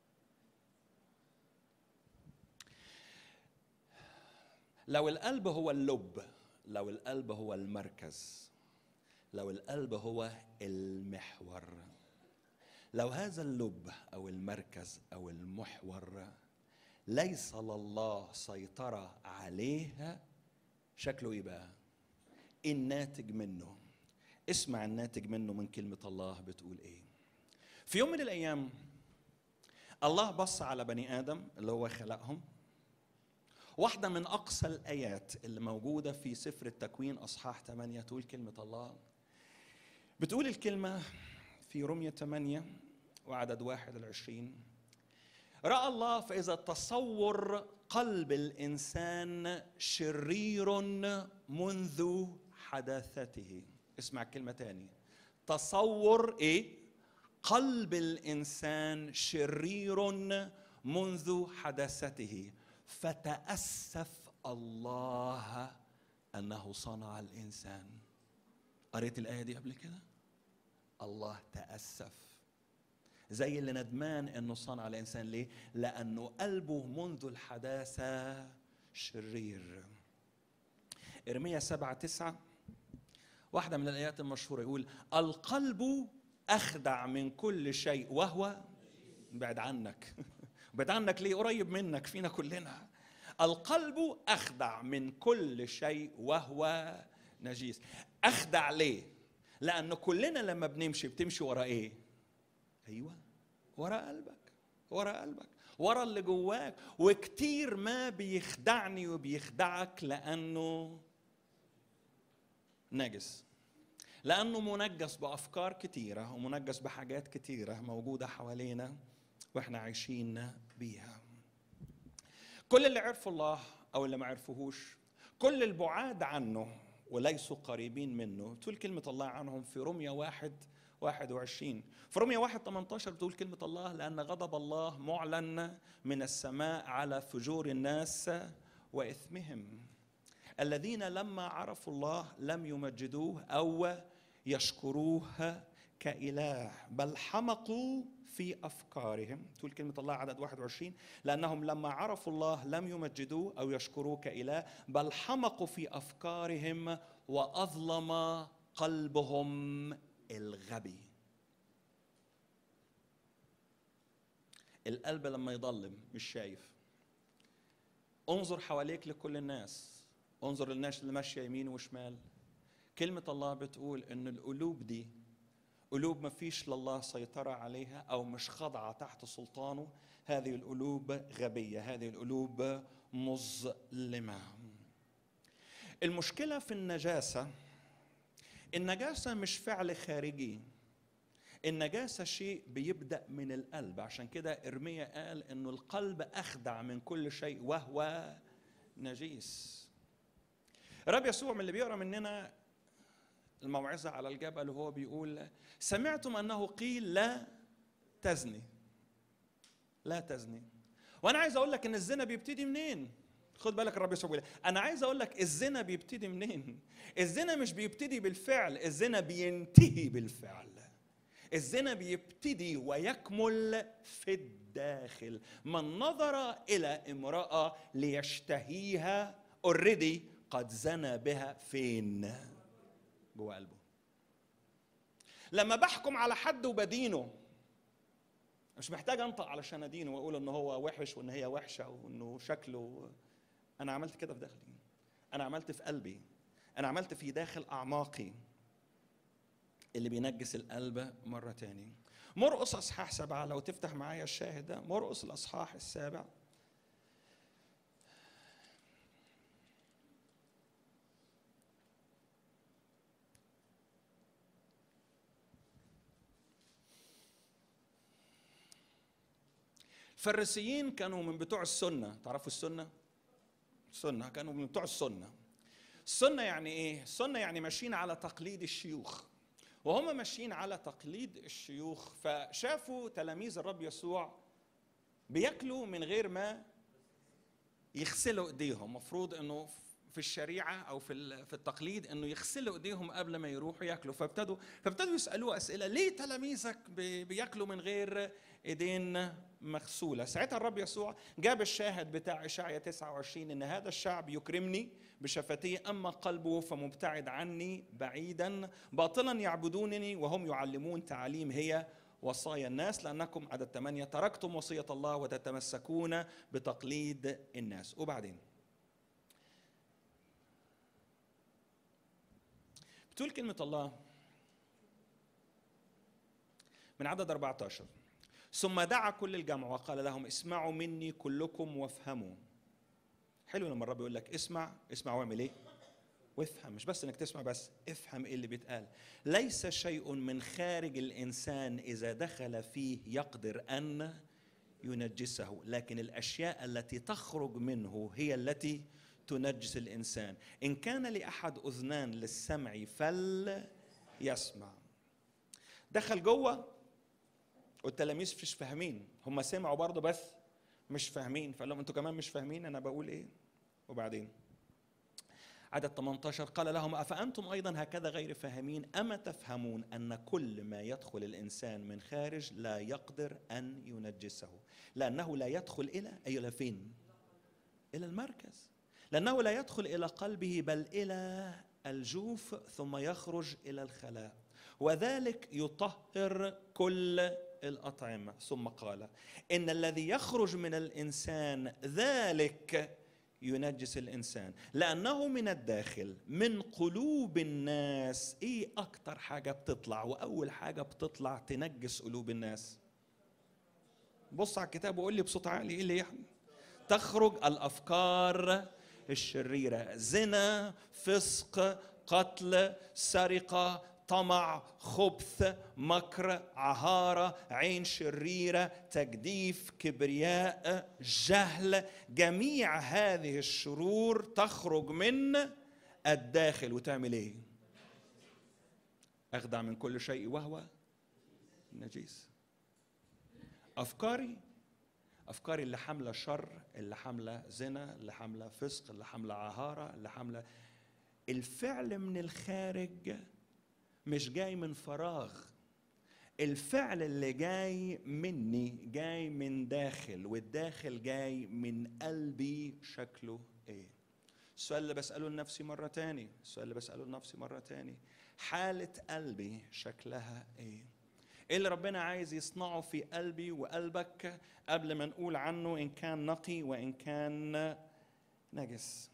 لو القلب هو اللب لو القلب هو المركز لو القلب هو المحور لو هذا اللب او المركز او المحور ليس لله سيطره عليها شكله ايه بقى الناتج منه اسمع الناتج منه من كلمه الله بتقول ايه في يوم من الايام الله بص على بني ادم اللي هو خلقهم واحدة من أقصى الآيات اللي موجودة في سفر التكوين أصحاح 8 تقول كلمة الله بتقول الكلمة في رمية 8 وعدد واحد العشرين رأى الله فإذا تصور قلب الإنسان شرير منذ حداثته اسمع الكلمة تاني تصور إيه قلب الإنسان شرير منذ حداثته فتأسف الله أنه صنع الإنسان قريت الآية دي قبل كده الله تأسف زي اللي ندمان انه صنع الانسان ليه؟ لانه قلبه منذ الحداثه شرير. ارميا سبعة تسعة واحدة من الآيات المشهورة يقول القلب أخدع من كل شيء وهو بعد عنك بعد عنك ليه قريب منك فينا كلنا القلب أخدع من كل شيء وهو نجيس أخدع ليه لأن كلنا لما بنمشي بتمشي ورا إيه ايوه ورا قلبك ورا قلبك ورا اللي جواك وكتير ما بيخدعني وبيخدعك لانه نجس لانه منجس بافكار كتيره ومنجس بحاجات كتيره موجوده حوالينا واحنا عايشين بيها كل اللي عرفوا الله او اللي ما عرفوهوش كل البعاد عنه وليسوا قريبين منه تقول كلمه الله عنهم في رميه واحد 21 في رومية 1 18 بتقول كلمة الله لأن غضب الله معلن من السماء على فجور الناس وإثمهم الذين لما عرفوا الله لم يمجدوه أو يشكروه كإله بل حمقوا في أفكارهم تقول كلمة الله عدد 21 لأنهم لما عرفوا الله لم يمجدوه أو يشكروه كإله بل حمقوا في أفكارهم وأظلم قلبهم الغبي القلب لما يضلم مش شايف انظر حواليك لكل الناس انظر للناس اللي ماشيه يمين وشمال كلمة الله بتقول إن القلوب دي قلوب ما فيش لله سيطرة عليها أو مش خاضعة تحت سلطانه هذه القلوب غبية هذه القلوب مظلمة المشكلة في النجاسة النجاسة مش فعل خارجي النجاسة شيء بيبدأ من القلب عشان كده إرميا قال إنه القلب أخدع من كل شيء وهو نجيس الرب يسوع من اللي بيقرا مننا الموعظة على الجبل وهو بيقول سمعتم أنه قيل لا تزني لا تزني وأنا عايز أقول لك إن الزنا بيبتدي منين؟ خد بالك الرب يسوع بيقول انا عايز اقول لك الزنا بيبتدي منين الزنا مش بيبتدي بالفعل الزنا بينتهي بالفعل الزنا بيبتدي ويكمل في الداخل من نظر الى امراه ليشتهيها اوريدي قد زنى بها فين جوه قلبه لما بحكم على حد وبدينه مش محتاج انطق علشان ادينه واقول ان هو وحش وان هي وحشه وانه شكله انا عملت كده في داخلي انا عملت في قلبي انا عملت في داخل اعماقي اللي بينجس القلب مرة تاني مرقص أصحاح سبعة لو تفتح معايا الشاهد ده مرقص الأصحاح السابع الفريسيين كانوا من بتوع السنة تعرفوا السنة؟ السنة كانوا من بتوع السنة السنة يعني إيه؟ السنة يعني ماشيين على تقليد الشيوخ وهم ماشيين على تقليد الشيوخ فشافوا تلاميذ الرب يسوع بياكلوا من غير ما يغسلوا ايديهم مفروض انه في الشريعه او في في التقليد انه يغسلوا ايديهم قبل ما يروحوا ياكلوا فابتدوا فابتدوا يسالوه اسئله ليه تلاميذك بياكلوا من غير ايدين مغسوله ساعتها الرب يسوع جاب الشاهد بتاع اشعيا 29 ان هذا الشعب يكرمني بشفتيه اما قلبه فمبتعد عني بعيدا باطلا يعبدونني وهم يعلمون تعاليم هي وصايا الناس لانكم عدد ثمانيه تركتم وصيه الله وتتمسكون بتقليد الناس وبعدين بتقول كلمه الله من عدد 14 ثم دعا كل الجمع وقال لهم اسمعوا مني كلكم وافهموا حلو لما الرب يقول لك اسمع اسمع واعمل ايه وافهم مش بس انك تسمع بس افهم ايه اللي بيتقال ليس شيء من خارج الانسان اذا دخل فيه يقدر ان ينجسه لكن الاشياء التي تخرج منه هي التي تنجس الانسان ان كان لاحد اذنان للسمع فليسمع دخل جوه والتلاميذ مش فاهمين هم سمعوا برضه بس مش فاهمين فقال لهم انتوا كمان مش فاهمين انا بقول ايه وبعدين عدد 18 قال لهم افانتم ايضا هكذا غير فاهمين اما تفهمون ان كل ما يدخل الانسان من خارج لا يقدر ان ينجسه لانه لا يدخل الى اي الى فين الى المركز لانه لا يدخل الى قلبه بل الى الجوف ثم يخرج الى الخلاء وذلك يطهر كل الأطعمة ثم قال إن الذي يخرج من الإنسان ذلك ينجس الإنسان لأنه من الداخل من قلوب الناس إيه أكتر حاجة بتطلع وأول حاجة بتطلع تنجس قلوب الناس بص على الكتاب وقول لي بصوت عالي إيه اللي يعني تخرج الأفكار الشريرة زنا فسق قتل سرقة طمع خبث مكر عهاره عين شريره تجديف كبرياء جهل جميع هذه الشرور تخرج من الداخل وتعمل ايه اخدع من كل شيء وهو نجيس افكاري افكاري اللي حامله شر اللي حامله زنا اللي حامله فسق اللي حامله عهاره اللي حامله الفعل من الخارج مش جاي من فراغ الفعل اللي جاي مني جاي من داخل والداخل جاي من قلبي شكله ايه السؤال اللي بسأله لنفسي مرة تاني السؤال اللي بسأله لنفسي مرة تاني حالة قلبي شكلها ايه ايه اللي ربنا عايز يصنعه في قلبي وقلبك قبل ما نقول عنه ان كان نقي وان كان نجس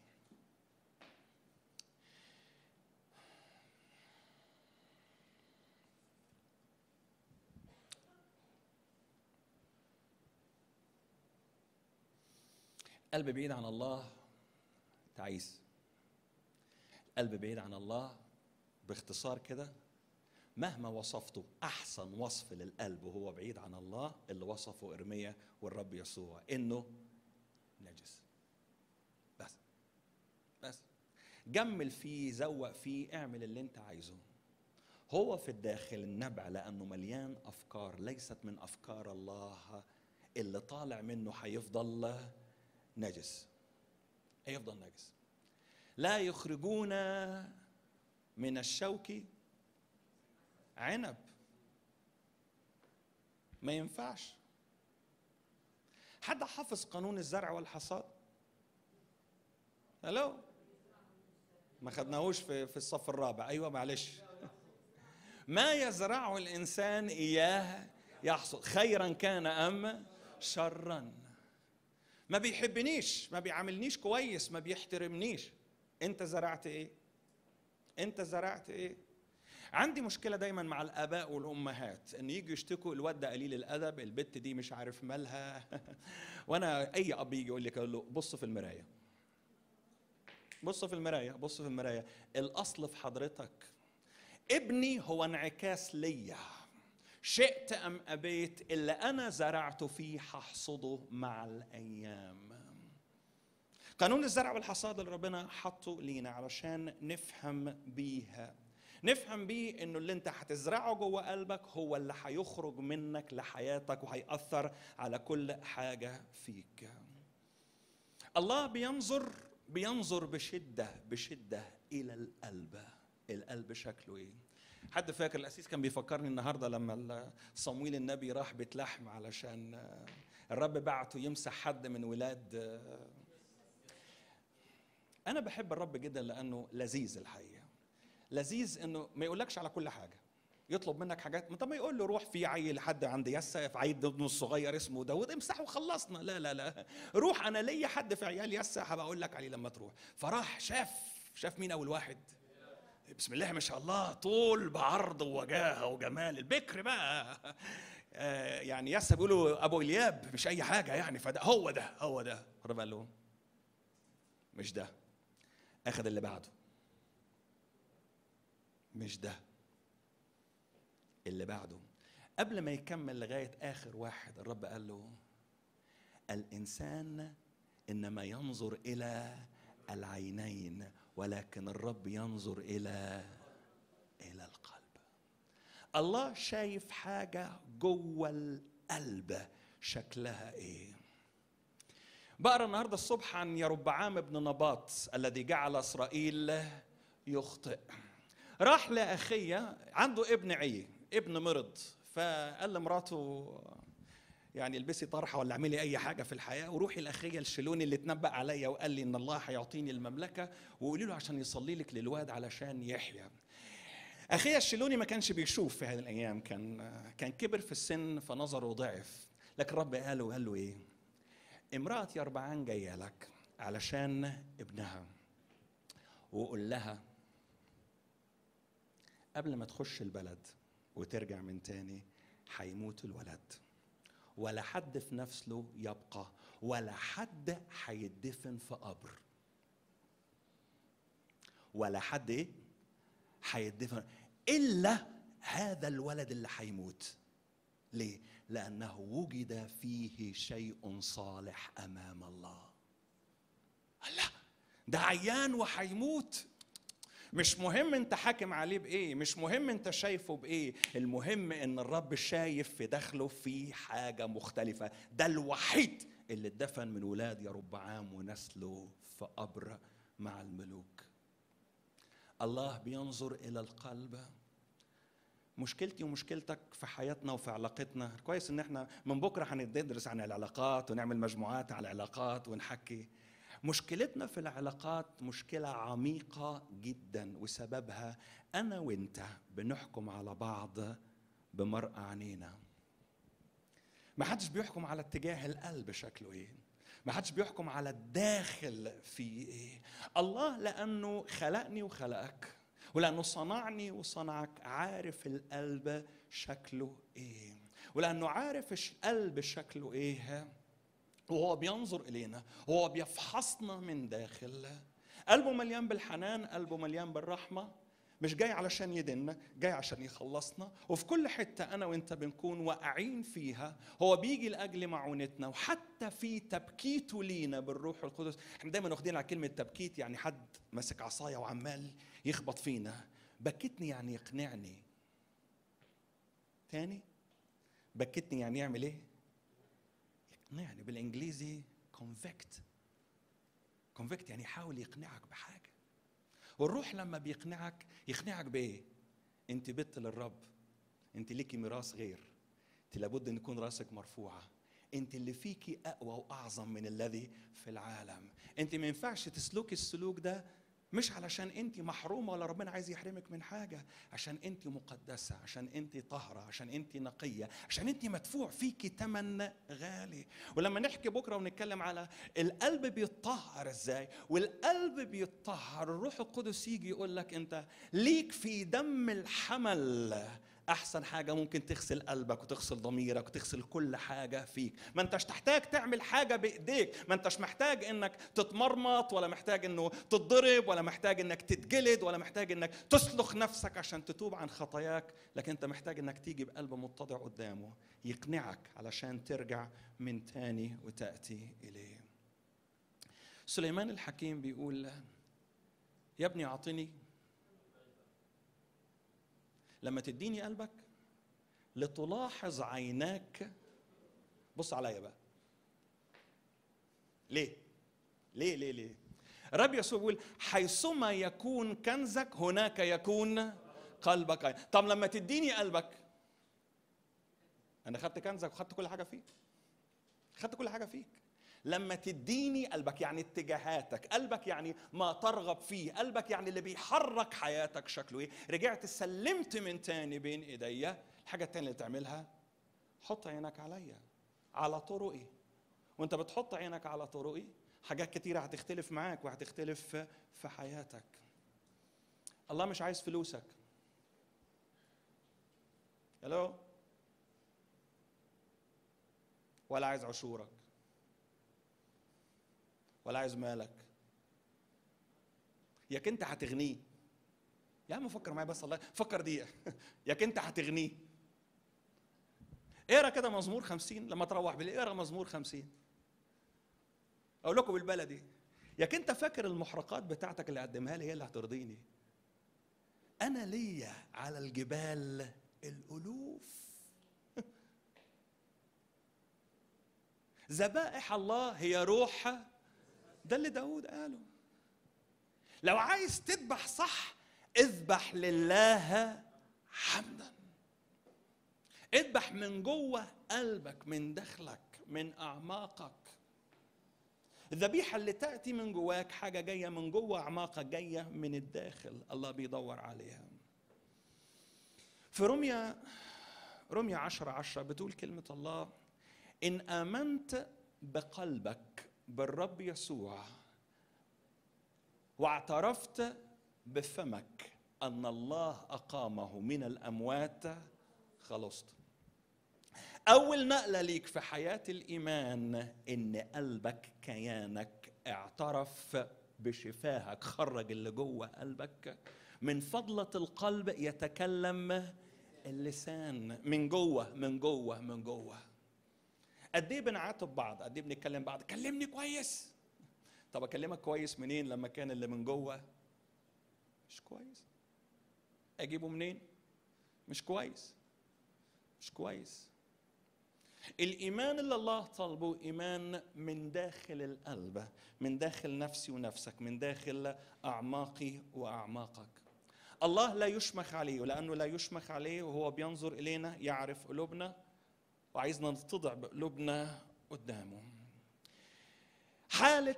قلب بعيد عن الله تعيس قلب بعيد عن الله باختصار كده مهما وصفته احسن وصف للقلب وهو بعيد عن الله اللي وصفه ارميا والرب يسوع انه نجس بس بس جمل فيه زوق فيه اعمل اللي انت عايزه هو في الداخل النبع لانه مليان افكار ليست من افكار الله اللي طالع منه هيفضل نجس هيفضل نجس لا يخرجون من الشوك عنب ما ينفعش حد حافظ قانون الزرع والحصاد الو ما خدناهوش في في الصف الرابع ايوه معلش ما يزرعه الانسان اياه يحصد خيرا كان ام شرا ما بيحبنيش ما بيعاملنيش كويس ما بيحترمنيش انت زرعت ايه انت زرعت ايه عندي مشكلة دايما مع الآباء والأمهات إن يجوا يشتكوا الواد ده قليل الأدب، البت دي مش عارف مالها، وأنا أي أب يجي يقول لك أقول له بص في المراية. بص في المراية، بص في المراية، الأصل في حضرتك ابني هو انعكاس ليا. شئت أم أبيت اللي أنا زرعته فيه هحصده مع الأيام. قانون الزرع والحصاد اللي ربنا حطه لينا علشان نفهم بيها نفهم بيه انه اللي انت هتزرعه جوه قلبك هو اللي هيخرج منك لحياتك وهيأثر على كل حاجة فيك الله بينظر بينظر بشدة بشدة إلى القلب القلب شكله إيه حد فاكر الأسيس كان بيفكرني النهاردة لما صمويل النبي راح بيت لحم علشان الرب بعته يمسح حد من ولاد أنا بحب الرب جدا لأنه لذيذ الحقيقة لذيذ انه ما يقولكش على كل حاجه يطلب منك حاجات طب ما يقول له روح في عيل حد عند يسا في عيل ابنه الصغير اسمه داود امسحه وخلصنا لا لا لا روح انا ليا حد في عيال يسا هبقى اقول لك عليه لما تروح فراح شاف شاف مين اول واحد بسم الله ما شاء الله طول بعرض ووجاهه وجمال البكر بقى آه يعني يسا بيقولوا ابو الياب مش اي حاجه يعني فده هو ده هو ده الرب قال له مش ده اخذ اللي بعده مش ده اللي بعده قبل ما يكمل لغايه اخر واحد الرب قال له الانسان انما ينظر الى العينين ولكن الرب ينظر الى الى القلب الله شايف حاجه جوه القلب شكلها ايه بقرا النهارده الصبح عن يربعام ابن نباط الذي جعل اسرائيل يخطئ راح لاخيه عنده ابن عي ابن مرض فقال لمراته يعني البسي طرحه ولا اعملي اي حاجه في الحياه وروحي لاخيه الشلوني اللي اتنبأ عليا وقال لي ان الله هيعطيني المملكه وقولي له عشان يصلي لك للواد علشان يحيى اخيه الشلوني ما كانش بيشوف في هذه الايام كان كان كبر في السن فنظره ضعف لكن رب قال له قال له ايه امراه يربعان جايه لك علشان ابنها وقول لها قبل ما تخش البلد وترجع من تاني هيموت الولد ولا حد في نفسه يبقى ولا حد هيدفن في قبر ولا حد ايه هيدفن الا هذا الولد اللي هيموت ليه لانه وجد فيه شيء صالح امام الله الله ده عيان وهيموت مش مهم انت حاكم عليه بايه مش مهم انت شايفه بايه المهم ان الرب شايف في داخله في حاجه مختلفه ده الوحيد اللي اتدفن من ولاد يربعام ونسله في قبر مع الملوك الله بينظر الى القلب مشكلتي ومشكلتك في حياتنا وفي علاقتنا كويس ان احنا من بكره هندرس عن العلاقات ونعمل مجموعات على العلاقات ونحكي مشكلتنا في العلاقات مشكلة عميقة جدا وسببها أنا وأنت بنحكم على بعض بمرأة عينينا ما حدش بيحكم على اتجاه القلب شكله ايه ما حدش بيحكم على الداخل في ايه الله لانه خلقني وخلقك ولانه صنعني وصنعك عارف القلب شكله ايه ولانه عارف القلب شكله ايه وهو بينظر الينا وهو بيفحصنا من داخل قلبه مليان بالحنان قلبه مليان بالرحمه مش جاي علشان يدنا جاي عشان يخلصنا وفي كل حتة أنا وأنت بنكون واقعين فيها هو بيجي لأجل معونتنا وحتى في تبكيته لينا بالروح القدس احنا دايما واخدين على كلمة تبكيت يعني حد ماسك عصاية وعمال يخبط فينا بكتني يعني يقنعني تاني بكتني يعني يعمل ايه يقنعني بالانجليزي convict convict يعني يحاول يقنعك بحاجه والروح لما بيقنعك يقنعك بايه انت بت للرب انت ليكي ميراث غير انت لابد ان يكون راسك مرفوعه انت اللي فيكي اقوى واعظم من الذي في العالم انت ما ينفعش تسلكي السلوك ده مش علشان انت محرومه ولا ربنا عايز يحرمك من حاجه عشان انت مقدسه عشان انت طاهره عشان انت نقيه عشان انت مدفوع فيكي ثمن غالي ولما نحكي بكره ونتكلم على القلب بيتطهر ازاي والقلب بيتطهر الروح القدس يجي يقول لك انت ليك في دم الحمل احسن حاجه ممكن تغسل قلبك وتغسل ضميرك وتغسل كل حاجه فيك ما انتش تحتاج تعمل حاجه بايديك ما انتش محتاج انك تتمرمط ولا محتاج انه تتضرب ولا محتاج انك تتجلد ولا محتاج انك تسلخ نفسك عشان تتوب عن خطاياك لكن انت محتاج انك تيجي بقلب متضع قدامه يقنعك علشان ترجع من تاني وتاتي اليه سليمان الحكيم بيقول يا ابني اعطني لما تديني قلبك لتلاحظ عيناك بص عليا بقى ليه ليه ليه ليه الرب يسوع بيقول حيثما يكون كنزك هناك يكون قلبك طب لما تديني قلبك انا خدت كنزك وخدت كل حاجه فيك خدت كل حاجه فيك لما تديني قلبك يعني اتجاهاتك قلبك يعني ما ترغب فيه قلبك يعني اللي بيحرك حياتك شكله ايه رجعت سلمت من تاني بين ايديا الحاجة التانية اللي تعملها حط عينك عليا على طرقي وانت بتحط عينك على طرقي حاجات كتيرة هتختلف معاك وهتختلف في حياتك الله مش عايز فلوسك الو ولا عايز عشورك ولا عايز مالك ياك انت هتغنيه يا عم فكر معايا بس الله فكر دقيقه ياك انت هتغنيه اقرا كده مزمور خمسين لما تروح بالليل اقرا مزمور خمسين اقول لكم بالبلدي ياك انت فاكر المحرقات بتاعتك اللي قدمها لي هي اللي هترضيني انا ليا على الجبال الالوف ذبائح الله هي روح ده اللي داود قاله لو عايز تذبح صح اذبح لله حمدا اذبح من جوه قلبك من داخلك من اعماقك الذبيحة اللي تأتي من جواك حاجة جاية من جوه أعماقك جاية من الداخل الله بيدور عليها في رمية رمية عشرة عشرة بتقول كلمة الله إن آمنت بقلبك بالرب يسوع واعترفت بفمك ان الله اقامه من الاموات خلصت اول نقله ليك في حياه الايمان ان قلبك كيانك اعترف بشفاهك خرج اللي جوه قلبك من فضله القلب يتكلم اللسان من جوه من جوه من جوه قد ايه بنعاتب بعض قد ايه بنتكلم بعض كلمني كويس طب اكلمك كويس منين لما كان اللي من جوه مش كويس اجيبه منين مش كويس مش كويس الايمان اللي الله طلبه ايمان من داخل القلب من داخل نفسي ونفسك من داخل اعماقي واعماقك الله لا يشمخ عليه ولانه لا يشمخ عليه وهو بينظر الينا يعرف قلوبنا وعايزنا نتضع بقلوبنا قدامه حالة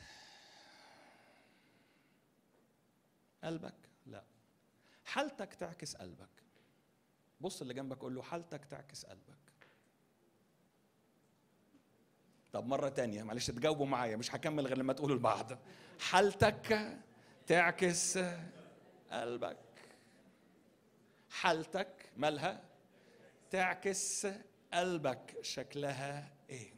قلبك لا حالتك تعكس قلبك بص اللي جنبك قول له حالتك تعكس قلبك طب مرة تانية معلش تجاوبوا معايا مش هكمل غير لما تقولوا لبعض حالتك تعكس قلبك حالتك مالها تعكس قلبك شكلها ايه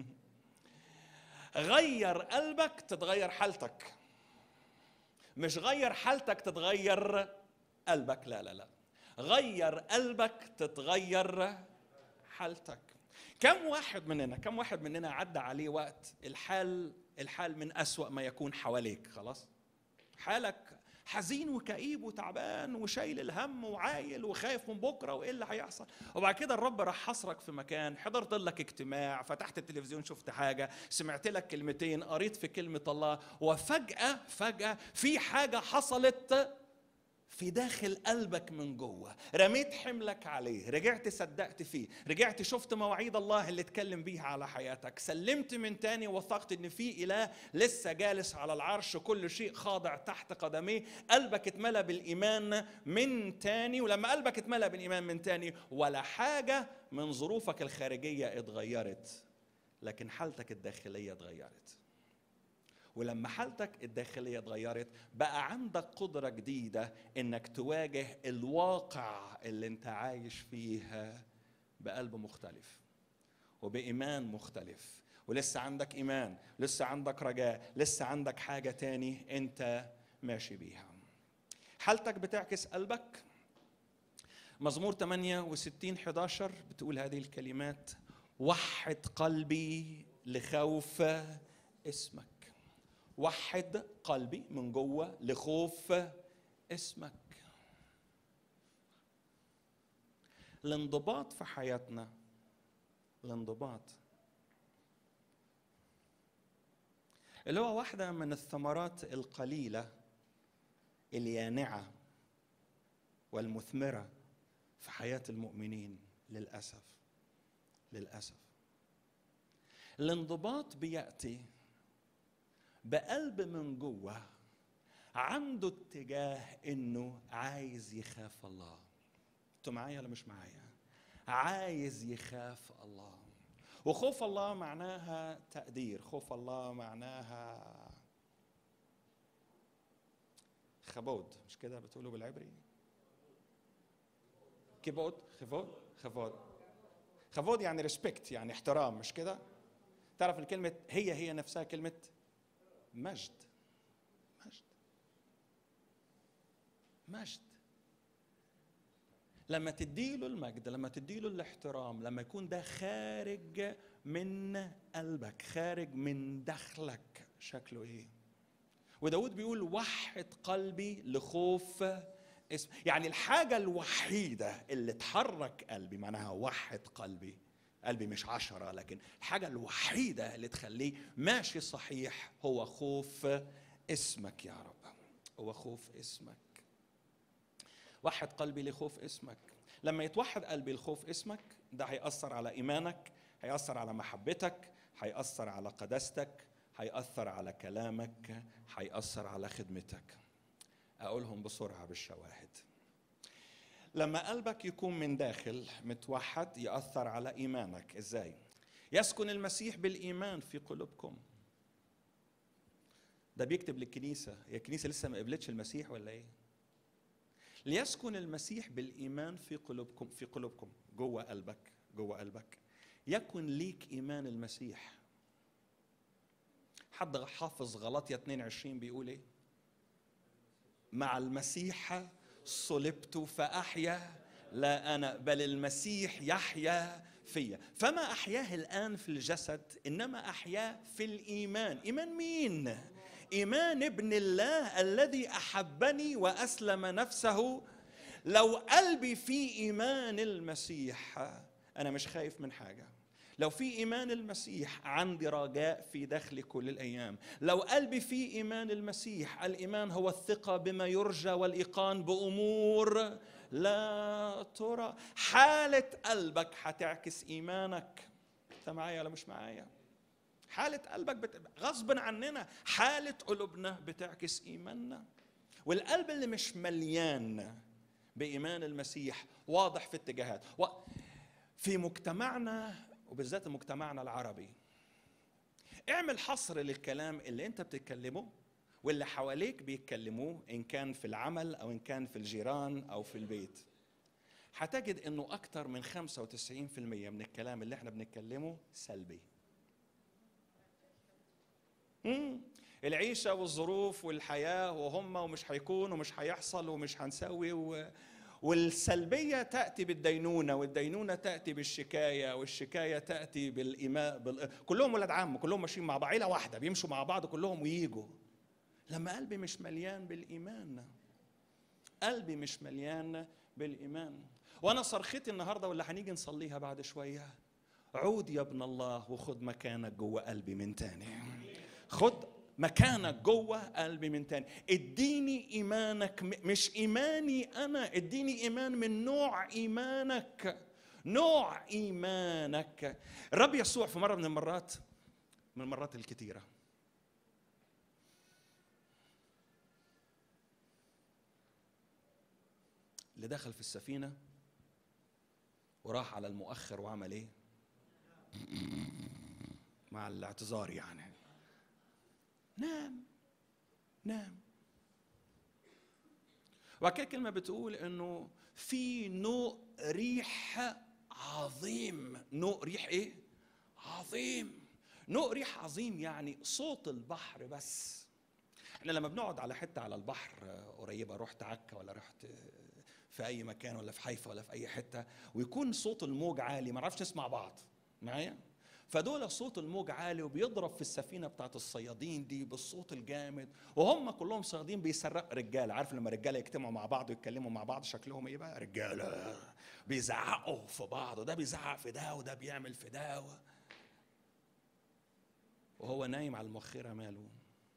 غير قلبك تتغير حالتك مش غير حالتك تتغير قلبك لا لا لا غير قلبك تتغير حالتك كم واحد مننا كم واحد مننا عدى عليه وقت الحال الحال من أسوأ ما يكون حواليك خلاص حالك حزين وكئيب وتعبان وشايل الهم وعايل وخايف من بكره وايه اللي هيحصل وبعد كده الرب راح حصرك في مكان حضرت لك اجتماع فتحت التلفزيون شفت حاجه سمعت لك كلمتين قريت في كلمه الله وفجاه فجاه في حاجه حصلت في داخل قلبك من جوه رميت حملك عليه رجعت صدقت فيه رجعت شفت مواعيد الله اللي اتكلم بيها على حياتك سلمت من تاني وثقت ان في اله لسه جالس على العرش كل شيء خاضع تحت قدميه قلبك اتملى بالايمان من تاني ولما قلبك اتملى بالايمان من تاني ولا حاجه من ظروفك الخارجيه اتغيرت لكن حالتك الداخليه اتغيرت ولما حالتك الداخليه اتغيرت بقى عندك قدره جديده انك تواجه الواقع اللي انت عايش فيه بقلب مختلف وبايمان مختلف ولسه عندك ايمان لسه عندك رجاء لسه عندك حاجه تاني انت ماشي بيها حالتك بتعكس قلبك مزمور 68 11 بتقول هذه الكلمات وحد قلبي لخوف اسمك وحد قلبي من جوه لخوف اسمك الانضباط في حياتنا الانضباط اللي هو واحدة من الثمرات القليلة اليانعة والمثمرة في حياة المؤمنين للأسف للأسف الانضباط بيأتي بقلب من جوه عنده اتجاه انه عايز يخاف الله انتوا معايا ولا مش معايا عايز يخاف الله وخوف الله معناها تقدير خوف الله معناها خبود مش كده بتقولوا بالعبري كيبود خفود خفود خفود يعني ريسبكت يعني احترام مش كده تعرف الكلمة هي هي نفسها كلمة مجد مجد مجد لما تديله المجد لما تديله الاحترام لما يكون ده خارج من قلبك خارج من داخلك شكله ايه وداود بيقول وحد قلبي لخوف اسم يعني الحاجة الوحيدة اللي تحرك قلبي معناها وحد قلبي قلبي مش عشرة لكن الحاجة الوحيدة اللي تخليه ماشي صحيح هو خوف اسمك يا رب هو خوف اسمك وحد قلبي لخوف اسمك لما يتوحد قلبي لخوف اسمك ده هيأثر على إيمانك هيأثر على محبتك هيأثر على قداستك هيأثر على كلامك هيأثر على خدمتك أقولهم بسرعة بالشواهد لما قلبك يكون من داخل متوحد يأثر على إيمانك إزاي؟ يسكن المسيح بالإيمان في قلوبكم ده بيكتب للكنيسة هي الكنيسة لسه ما قبلتش المسيح ولا إيه؟ ليسكن المسيح بالإيمان في قلوبكم في قلوبكم جوه قلبك جوه قلبك يكن ليك إيمان المسيح حد حافظ غلطية 22 بيقول إيه؟ مع المسيح صلبت فأحيا لا أنا بل المسيح يحيا فيا فما أحياه الآن في الجسد إنما أحياه في الإيمان إيمان مين؟ إيمان ابن الله الذي أحبني وأسلم نفسه لو قلبي في إيمان المسيح أنا مش خايف من حاجة لو في ايمان المسيح عندي رجاء في داخلي كل الايام لو قلبي في ايمان المسيح الايمان هو الثقه بما يرجى والايقان بامور لا ترى حاله قلبك هتعكس ايمانك انت معايا ولا مش معايا حالة قلبك بت... غصب عننا حالة قلوبنا بتعكس إيماننا والقلب اللي مش مليان بإيمان المسيح واضح في اتجاهات و... في مجتمعنا وبالذات مجتمعنا العربي اعمل حصر للكلام اللي انت بتتكلمه واللي حواليك بيتكلموه ان كان في العمل او ان كان في الجيران او في البيت هتجد انه اكتر من 95% من الكلام اللي احنا بنتكلمه سلبي مم. العيشة والظروف والحياة وهم ومش هيكون ومش هيحصل ومش هنسوي و... والسلبية تأتي بالدينونة والدينونة تأتي بالشكاية والشكاية تأتي بالإيماء بال... كلهم ولاد عم كلهم ماشيين مع بعض عيلة واحدة بيمشوا مع بعض كلهم ويجوا لما قلبي مش مليان بالإيمان قلبي مش مليان بالإيمان وأنا صرختي النهاردة واللي هنيجي نصليها بعد شوية عود يا ابن الله وخد مكانك جوه قلبي من تاني خد مكانك جوه قلبي من تاني اديني ايمانك م- مش ايماني انا اديني ايمان من نوع ايمانك نوع ايمانك الرب يسوع في مره من المرات من المرات الكثيره اللي دخل في السفينه وراح على المؤخر وعمل ايه مع الاعتذار يعني نام نام وبعد كده كلمه بتقول انه في نوء ريح عظيم نوء ريح ايه عظيم نوء ريح عظيم يعني صوت البحر بس احنا لما بنقعد على حته على البحر قريبه رحت عكا ولا رحت في اي مكان ولا في حيفا ولا في اي حته ويكون صوت الموج عالي ما نعرفش نسمع بعض معايا فدول صوت الموج عالي وبيضرب في السفينه بتاعت الصيادين دي بالصوت الجامد وهم كلهم صيادين بيسرق رجاله عارف لما رجاله يجتمعوا مع بعض ويتكلموا مع بعض شكلهم ايه بقى رجاله بيزعقوا في بعض وده بيزعق في ده وده بيعمل في ده و... وهو نايم على المؤخره ماله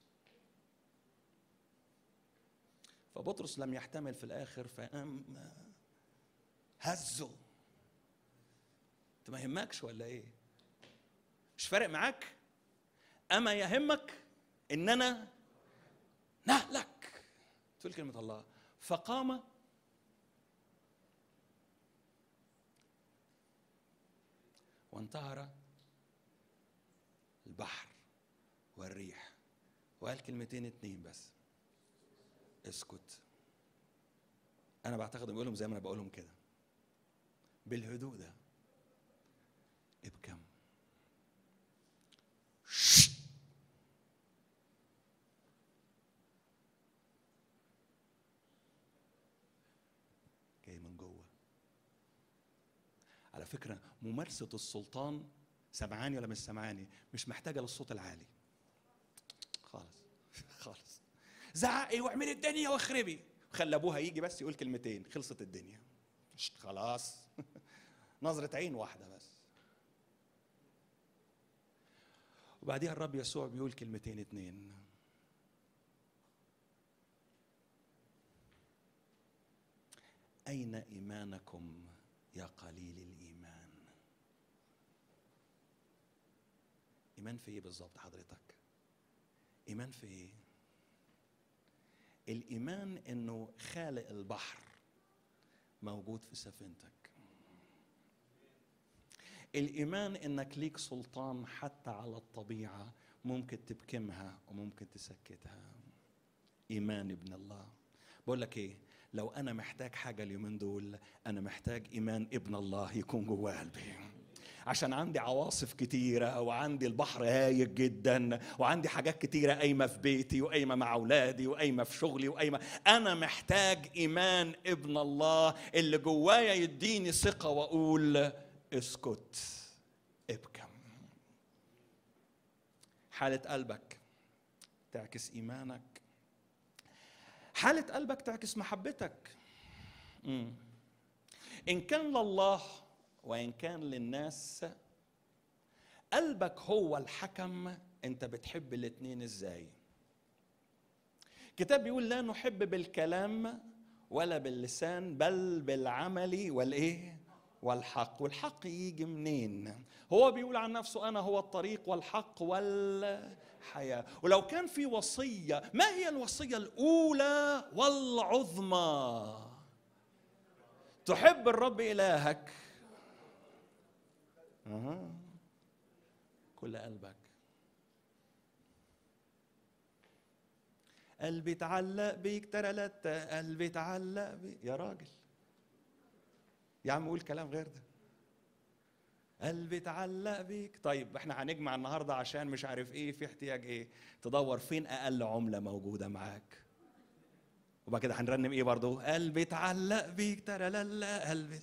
فبطرس لم يحتمل في الاخر فقام هزه انت ما يهمكش ولا ايه مش فارق معاك اما يهمك ان انا نهلك تقول كلمه الله فقام وانتهر البحر والريح وقال كلمتين اتنين بس اسكت انا بعتقد بيقولهم زي ما انا بقولهم كده بالهدوء ده ابكم جاي من جوه على فكره ممارسه السلطان سمعاني ولا مش سمعاني مش محتاجه للصوت العالي خالص خالص زعقي واعملي الدنيا واخربي خلي ابوها يجي بس يقول كلمتين خلصت الدنيا خلاص نظرة عين واحدة بس وبعديها الرب يسوع بيقول كلمتين اتنين أين إيمانكم يا قليل الإيمان إيمان في إيه بالظبط حضرتك إيمان في إيه الإيمان إنه خالق البحر موجود في سفينتك الإيمان إنك ليك سلطان حتى على الطبيعة ممكن تبكمها وممكن تسكتها إيمان ابن الله بقول لك إيه لو أنا محتاج حاجة اليومين دول أنا محتاج إيمان ابن الله يكون جوه قلبي عشان عندي عواصف كتيرة وعندي البحر هايج جدا وعندي حاجات كتيرة قايمة في بيتي وقايمة مع أولادي وقايمة في شغلي وقايمة أنا محتاج إيمان ابن الله اللي جوايا يديني ثقة وأقول اسكت ابكم حالة قلبك تعكس إيمانك حالة قلبك تعكس محبتك مم. إن كان لله وإن كان للناس قلبك هو الحكم أنت بتحب الاتنين إزاي كتاب بيقول لا نحب بالكلام ولا باللسان بل بالعمل والإيه والحق والحق يجي منين هو بيقول عن نفسه أنا هو الطريق والحق والحياة ولو كان في وصية ما هي الوصية الأولى والعظمى تحب الرب إلهك أه. كل قلبك قلبي اتعلق بيك ترلت قلبي اتعلق بيك يا راجل يا عم قول كلام غير ده قلبي اتعلق بيك طيب احنا هنجمع النهارده عشان مش عارف ايه في احتياج ايه تدور فين اقل عمله موجوده معاك وبعد كده هنرنم ايه برضه قلبي اتعلق بيك ترللا قلبي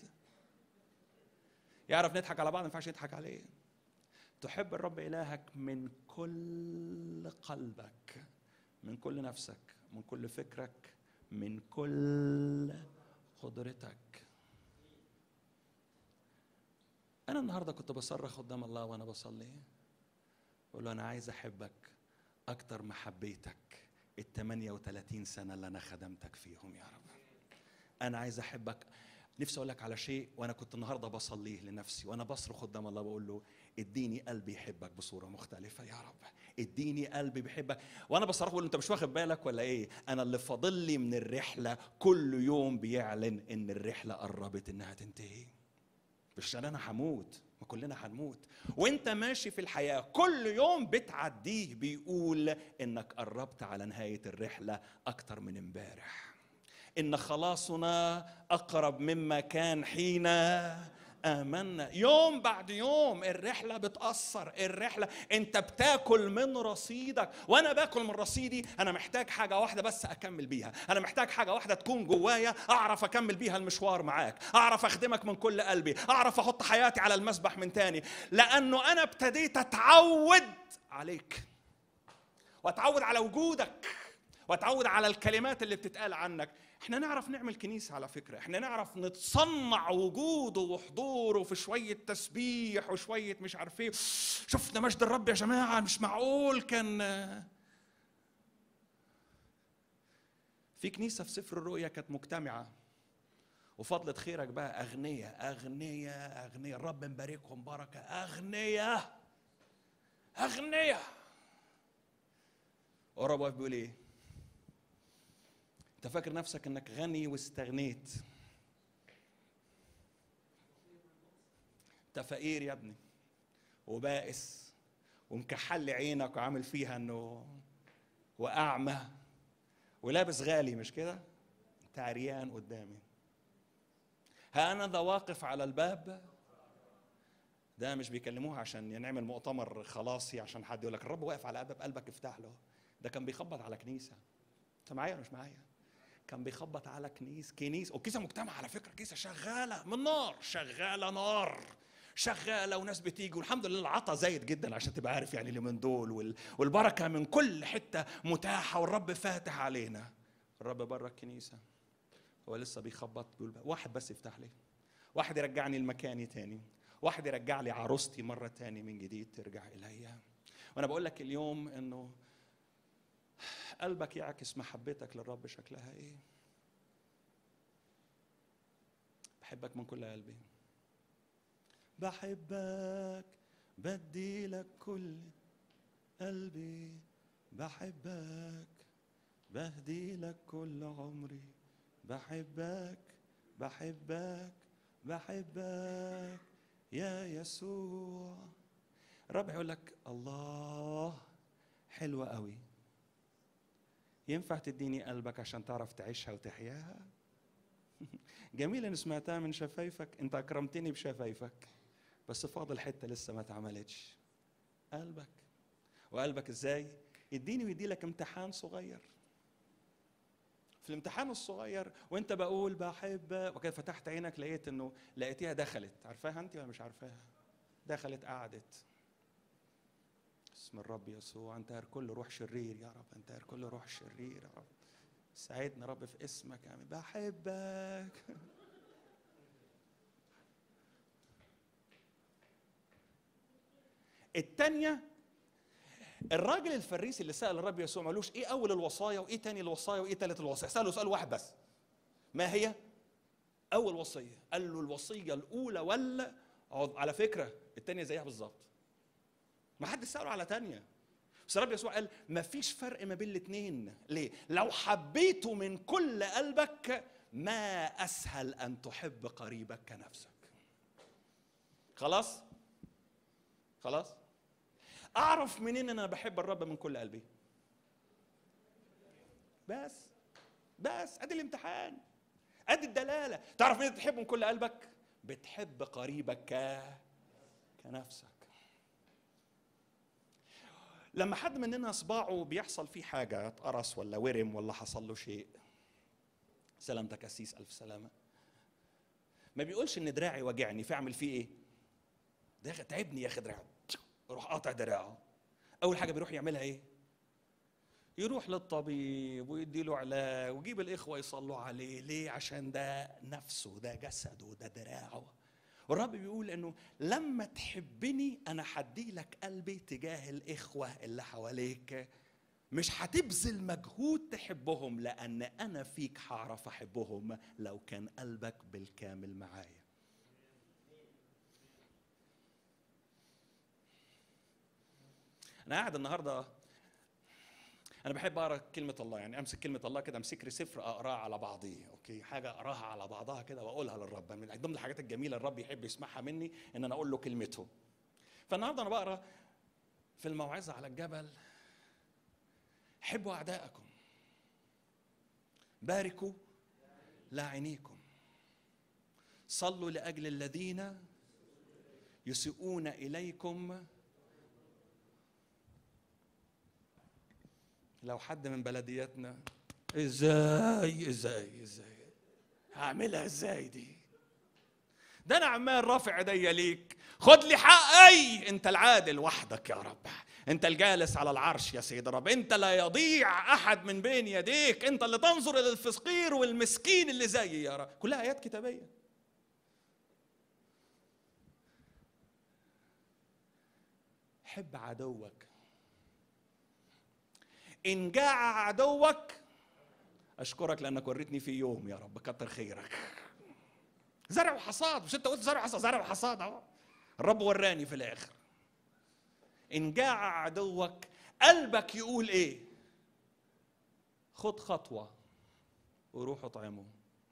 يعرف نضحك على بعض ما ينفعش نضحك عليه تحب الرب الهك من كل قلبك من كل نفسك من كل فكرك من كل قدرتك انا النهارده كنت بصرخ قدام الله وانا بصلي بقول له انا عايز احبك اكتر ما حبيتك ال 38 سنه اللي انا خدمتك فيهم يا رب انا عايز احبك نفسي اقول لك على شيء وانا كنت النهارده بصليه لنفسي وانا بصرخ قدام الله بقول له اديني قلبي يحبك بصوره مختلفه يا رب اديني قلبي بيحبك وانا بصرخ بقول له انت مش واخد بالك ولا ايه انا اللي فاضل لي من الرحله كل يوم بيعلن ان الرحله قربت انها تنتهي مش عشان انا هموت ما كلنا هنموت وانت ماشي في الحياه كل يوم بتعديه بيقول انك قربت على نهايه الرحله اكتر من امبارح ان خلاصنا اقرب مما كان حين آمنا يوم بعد يوم الرحلة بتأثر الرحلة أنت بتاكل من رصيدك وأنا باكل من رصيدي أنا محتاج حاجة واحدة بس أكمل بيها أنا محتاج حاجة واحدة تكون جوايا أعرف أكمل بيها المشوار معاك أعرف أخدمك من كل قلبي أعرف أحط حياتي على المسبح من تاني لأنه أنا ابتديت أتعود عليك وأتعود على وجودك وأتعود على الكلمات اللي بتتقال عنك احنا نعرف نعمل كنيسة على فكرة احنا نعرف نتصنع وجوده وحضوره في شوية تسبيح وشوية مش عارف ايه شفنا مجد الرب يا جماعة مش معقول كان في كنيسة في سفر الرؤيا كانت مجتمعة وفضلة خيرك بقى أغنياء أغنياء أغنياء الرب مباركهم بركة أغنياء أغنياء ورب واقف بيقول إيه؟ انت فاكر نفسك انك غني واستغنيت انت فقير يا ابني وبائس ومكحل عينك وعامل فيها انه واعمى ولابس غالي مش كده انت عريان قدامي ها انا ذا واقف على الباب ده مش بيكلموها عشان نعمل مؤتمر خلاصي عشان حد يقول لك الرب واقف على باب قلبك افتح له ده كان بيخبط على كنيسه انت معايا ولا مش معايا كان بيخبط على كنيس كنيس وكيسه مجتمع على فكره كيسه شغاله من نار شغاله نار شغاله وناس بتيجي والحمد لله العطا زايد جدا عشان تبقى عارف يعني اللي من دول وال- والبركه من كل حته متاحه والرب فاتح علينا الرب بره الكنيسه هو لسه بيخبط بيقول بقى واحد بس يفتح لي واحد يرجعني لمكاني تاني واحد يرجع لي عروستي مرة تاني من جديد ترجع إلي وأنا بقول لك اليوم إنه قلبك يعكس محبتك للرب شكلها إيه بحبك من كل قلبي بحبك بدي لك كل قلبي بحبك بهدي لك كل عمري بحبك بحبك بحبك يا يسوع الرب يقول لك الله حلوة قوي ينفع تديني قلبك عشان تعرف تعيشها وتحياها جميل ان سمعتها من شفايفك انت اكرمتني بشفايفك بس فاضل حته لسه ما اتعملتش قلبك وقلبك ازاي يديني ويدي لك امتحان صغير في الامتحان الصغير وانت بقول بحب وكده فتحت عينك لقيت انه لقيتيها دخلت عارفاها انت ولا مش عارفاها دخلت قعدت اسم الرب يسوع انتهر كل روح شرير يا رب انتهر كل روح شرير يا رب ساعدنا رب في اسمك امين بحبك الثانيه الراجل الفريسي اللي سال الرب يسوع ما قالوش ايه اول الوصايا وايه تاني الوصايا وايه تالت الوصايا ساله سؤال واحد بس ما هي اول وصيه قال له الوصيه الاولى ولا عض- على فكره التانيه زيها بالظبط ما حد ساله على تانيه بس الرب يسوع قال ما فيش فرق ما بين الاثنين ليه لو حبيته من كل قلبك ما اسهل ان تحب قريبك كنفسك خلاص خلاص اعرف منين انا بحب الرب من كل قلبي بس بس ادي الامتحان ادي الدلاله تعرف منين تحب من كل قلبك بتحب قريبك ك... كنفسك لما حد مننا صباعه بيحصل فيه حاجه اتقرص ولا ورم ولا حصل له شيء سلامتك يا سيس الف سلامه ما بيقولش ان دراعي وجعني فاعمل فيه ايه ده تعبني يا اخي دراعي روح قاطع دراعه اول حاجه بيروح يعملها ايه يروح للطبيب ويدي له علاج ويجيب الاخوه يصلوا عليه ليه عشان ده نفسه ده جسده ده دراعه والرب بيقول انه لما تحبني انا هدي لك قلبي تجاه الاخوه اللي حواليك مش هتبذل مجهود تحبهم لان انا فيك هعرف احبهم لو كان قلبك بالكامل معايا انا قاعد النهارده انا بحب اقرا كلمه الله يعني امسك كلمه الله كده امسك لي سفر اقراه على بعضيه اوكي حاجه اقراها على بعضها كده واقولها للرب من ضمن الحاجات الجميله الرب يحب يسمعها مني ان انا اقول له كلمته فالنهارده انا بقرا في الموعظه على الجبل حبوا اعدائكم باركوا لاعنيكم صلوا لاجل الذين يسيئون اليكم لو حد من بلدياتنا ازاي ازاي ازاي هعملها ازاي دي ده انا عمال رافع ايديا ليك خد لي حقي انت العادل وحدك يا رب انت الجالس على العرش يا سيد الرب انت لا يضيع احد من بين يديك انت اللي تنظر الى الفقير والمسكين اللي زيي يا رب كلها ايات كتابيه حب عدوك ان جاع عدوك اشكرك لانك وريتني في يوم يا رب كتر خيرك زرع وحصاد مش انت قلت زرع وحصاد زرع وحصاد اهو الرب وراني في الاخر ان جاع عدوك قلبك يقول ايه خد خطوه وروح اطعمه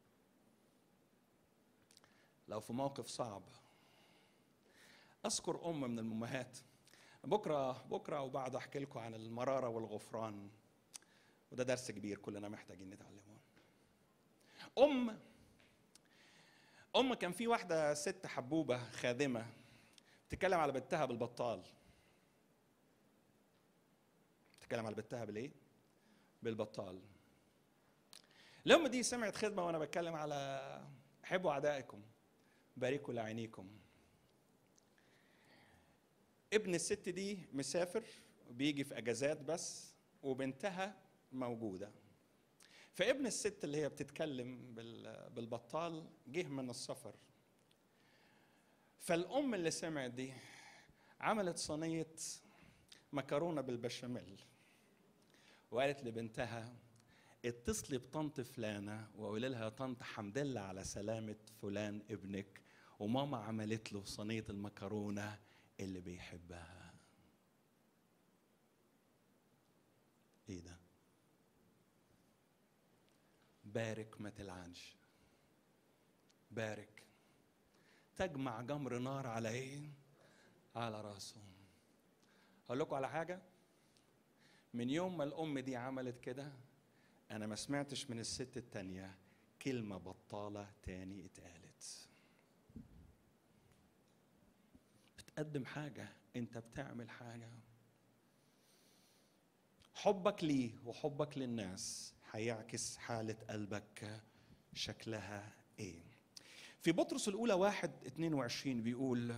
لو في موقف صعب اذكر ام من الامهات بكره بكره وبعد احكي لكم عن المراره والغفران وده درس كبير كلنا محتاجين نتعلمه ام ام كان في واحده ست حبوبه خادمه بتتكلم على بنتها بالبطال بتتكلم على بنتها بالايه بالبطال الام دي سمعت خدمه وانا بتكلم على حبوا اعدائكم باركوا لعينيكم ابن الست دي مسافر بيجي في اجازات بس وبنتها موجوده فابن الست اللي هي بتتكلم بالبطال جه من السفر فالام اللي سمعت دي عملت صينيه مكرونه بالبشاميل وقالت لبنتها اتصلي بطنط فلانه وقولي لها يا طنط حمد لله على سلامه فلان ابنك وماما عملت له صينيه المكرونه اللي بيحبها ايه ده بارك ما تلعنش بارك تجمع جمر نار على ايه على راسه اقول لكم على حاجه من يوم ما الام دي عملت كده انا ما سمعتش من الست التانيه كلمه بطاله تاني اتقالت بتقدم حاجة أنت بتعمل حاجة حبك ليه وحبك للناس هيعكس حالة قلبك شكلها إيه في بطرس الأولى واحد 22 بيقول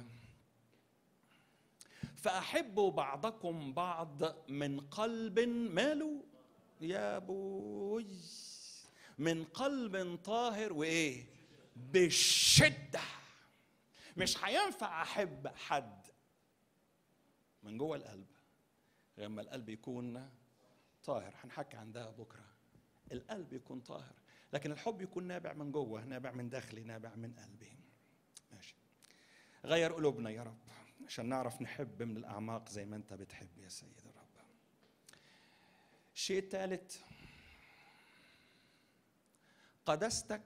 فأحبوا بعضكم بعض من قلب ماله يا بوي من قلب طاهر وإيه بشده مش هينفع احب حد من جوه القلب غير ما القلب يكون طاهر هنحكي عن ده بكره القلب يكون طاهر لكن الحب يكون نابع من جوه نابع من داخلي نابع من قلبي ماشي غير قلوبنا يا رب عشان نعرف نحب من الاعماق زي ما انت بتحب يا سيد الرب الشيء الثالث قدستك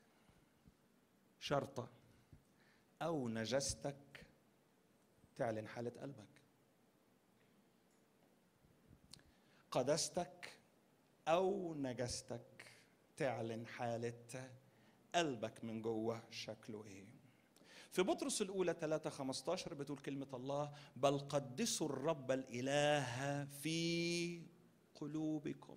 شرطه أو نجستك تعلن حالة قلبك قدستك أو نجستك تعلن حالة قلبك من جوه شكله إيه في بطرس الأولى 3 15 بتقول كلمة الله بل قدسوا الرب الإله في قلوبكم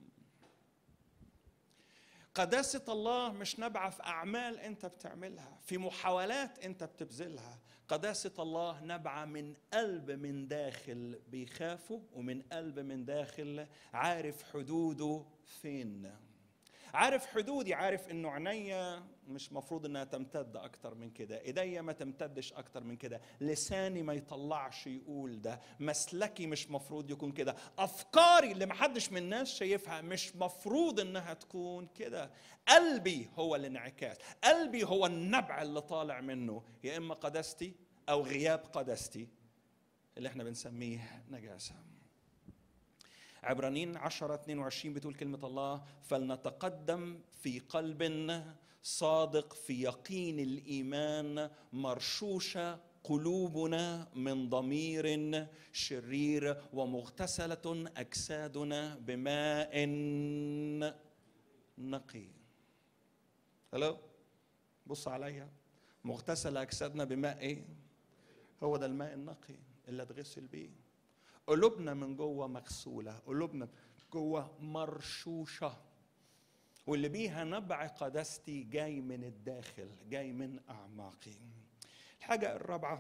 قداسة الله مش نابعة في أعمال أنت بتعملها في محاولات أنت بتبذلها قداسة الله نابعة من قلب من داخل بيخافه ومن قلب من داخل عارف حدوده فين عارف حدودي عارف انه عينيا مش مفروض انها تمتد اكتر من كده ايديا ما تمتدش اكتر من كده لساني ما يطلعش يقول ده مسلكي مش مفروض يكون كده افكاري اللي محدش من الناس شايفها مش مفروض انها تكون كده قلبي هو الانعكاس قلبي هو النبع اللي طالع منه يا اما قداستي او غياب قداستي اللي احنا بنسميه نجاسه عبرانيين 10 22 بتقول كلمة الله فلنتقدم في قلب صادق في يقين الإيمان مرشوشة قلوبنا من ضمير شرير ومغتسلة أجسادنا بماء نقي هلو بص عليا مغتسلة أجسادنا بماء إيه؟ هو ده الماء النقي اللي اتغسل بيه قلوبنا من جوه مغسوله قلوبنا جوه مرشوشه واللي بيها نبع قداستي جاي من الداخل جاي من اعماقي الحاجه الرابعه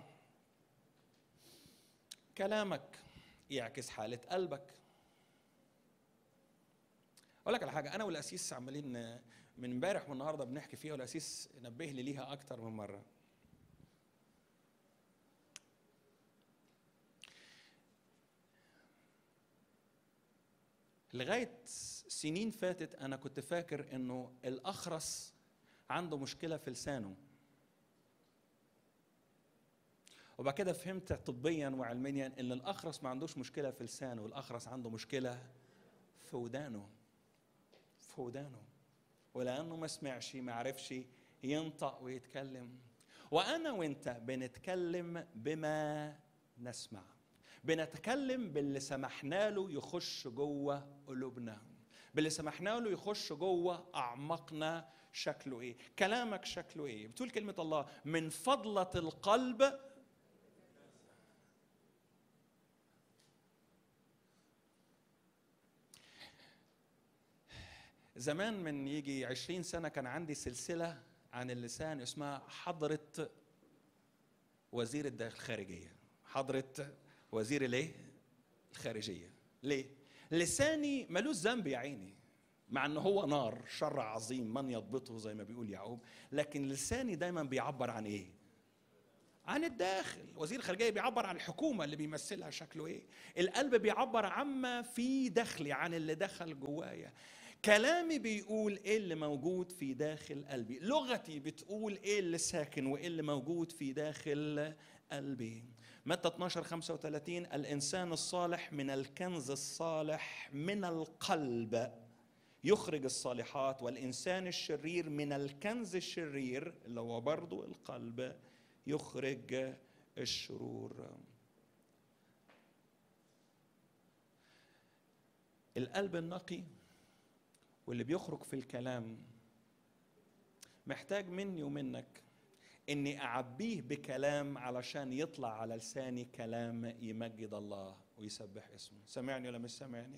كلامك يعكس حاله قلبك اقول لك على حاجه انا والاسيس عمالين من امبارح والنهارده بنحكي فيها والاسيس نبه لي ليها اكتر من مره لغايه سنين فاتت انا كنت فاكر انه الاخرس عنده مشكله في لسانه وبعد كده فهمت طبيا وعلميا ان الاخرس ما عندوش مشكله في لسانه الاخرس عنده مشكله في ودانه في ودانه ولانه ما سمعش ما عرفش ينطق ويتكلم وانا وانت بنتكلم بما نسمع بنتكلم باللي سمحنا له يخش جوه قلوبنا باللي سمحنا له يخش جوه اعماقنا شكله ايه كلامك شكله ايه بتقول كلمه الله من فضله القلب زمان من يجي عشرين سنة كان عندي سلسلة عن اللسان اسمها حضرة وزير الخارجية حضرة وزير الايه؟ الخارجية ليه؟ لساني ملوش ذنب يا عيني مع ان هو نار شر عظيم من يضبطه زي ما بيقول يعقوب لكن لساني دايما بيعبر عن ايه؟ عن الداخل وزير الخارجيه بيعبر عن الحكومه اللي بيمثلها شكله ايه القلب بيعبر عما في داخلي عن اللي دخل جوايا كلامي بيقول ايه اللي موجود في داخل قلبي لغتي بتقول ايه اللي ساكن وايه اللي موجود في داخل قلبي متى 12 35 الانسان الصالح من الكنز الصالح من القلب يخرج الصالحات والانسان الشرير من الكنز الشرير اللي هو برضو القلب يخرج الشرور القلب النقي واللي بيخرج في الكلام محتاج مني ومنك اني اعبيه بكلام علشان يطلع على لساني كلام يمجد الله ويسبح اسمه سامعني ولا مش سامعني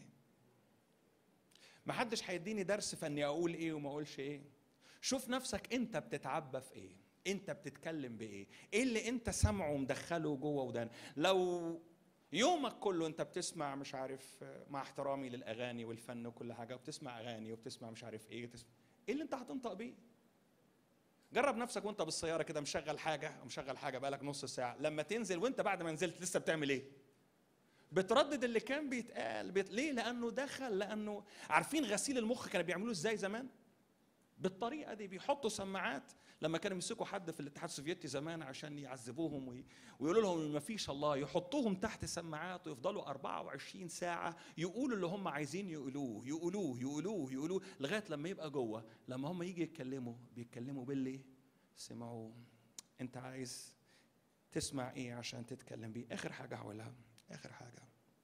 محدش هيديني درس فاني اقول ايه وما اقولش ايه شوف نفسك انت بتتعبى في ايه انت بتتكلم بايه ايه اللي انت سامعه ومدخله جوه ودان لو يومك كله انت بتسمع مش عارف مع احترامي للاغاني والفن وكل حاجه وبتسمع اغاني وبتسمع مش عارف ايه وتسمع ايه اللي انت هتنطق بيه جرب نفسك وانت بالسياره كده مشغل حاجه ومشغل حاجه بقالك نص ساعه لما تنزل وانت بعد ما نزلت لسه بتعمل ايه بتردد اللي كان بيتقال بيت... ليه لانه دخل لانه عارفين غسيل المخ كانوا بيعملوه ازاي زمان بالطريقه دي بيحطوا سماعات لما كانوا يمسكوا حد في الاتحاد السوفيتي زمان عشان يعذبوهم وي... ويقولوا لهم ما فيش الله يحطوهم تحت سماعات ويفضلوا 24 ساعه يقولوا اللي هم عايزين يقولوه يقولوه يقولوه يقولوه لغايه لما يبقى جوه لما هم يجي يتكلموا بيتكلموا باللي سمعوه انت عايز تسمع ايه عشان تتكلم بيه اخر حاجه هقولها اخر حاجه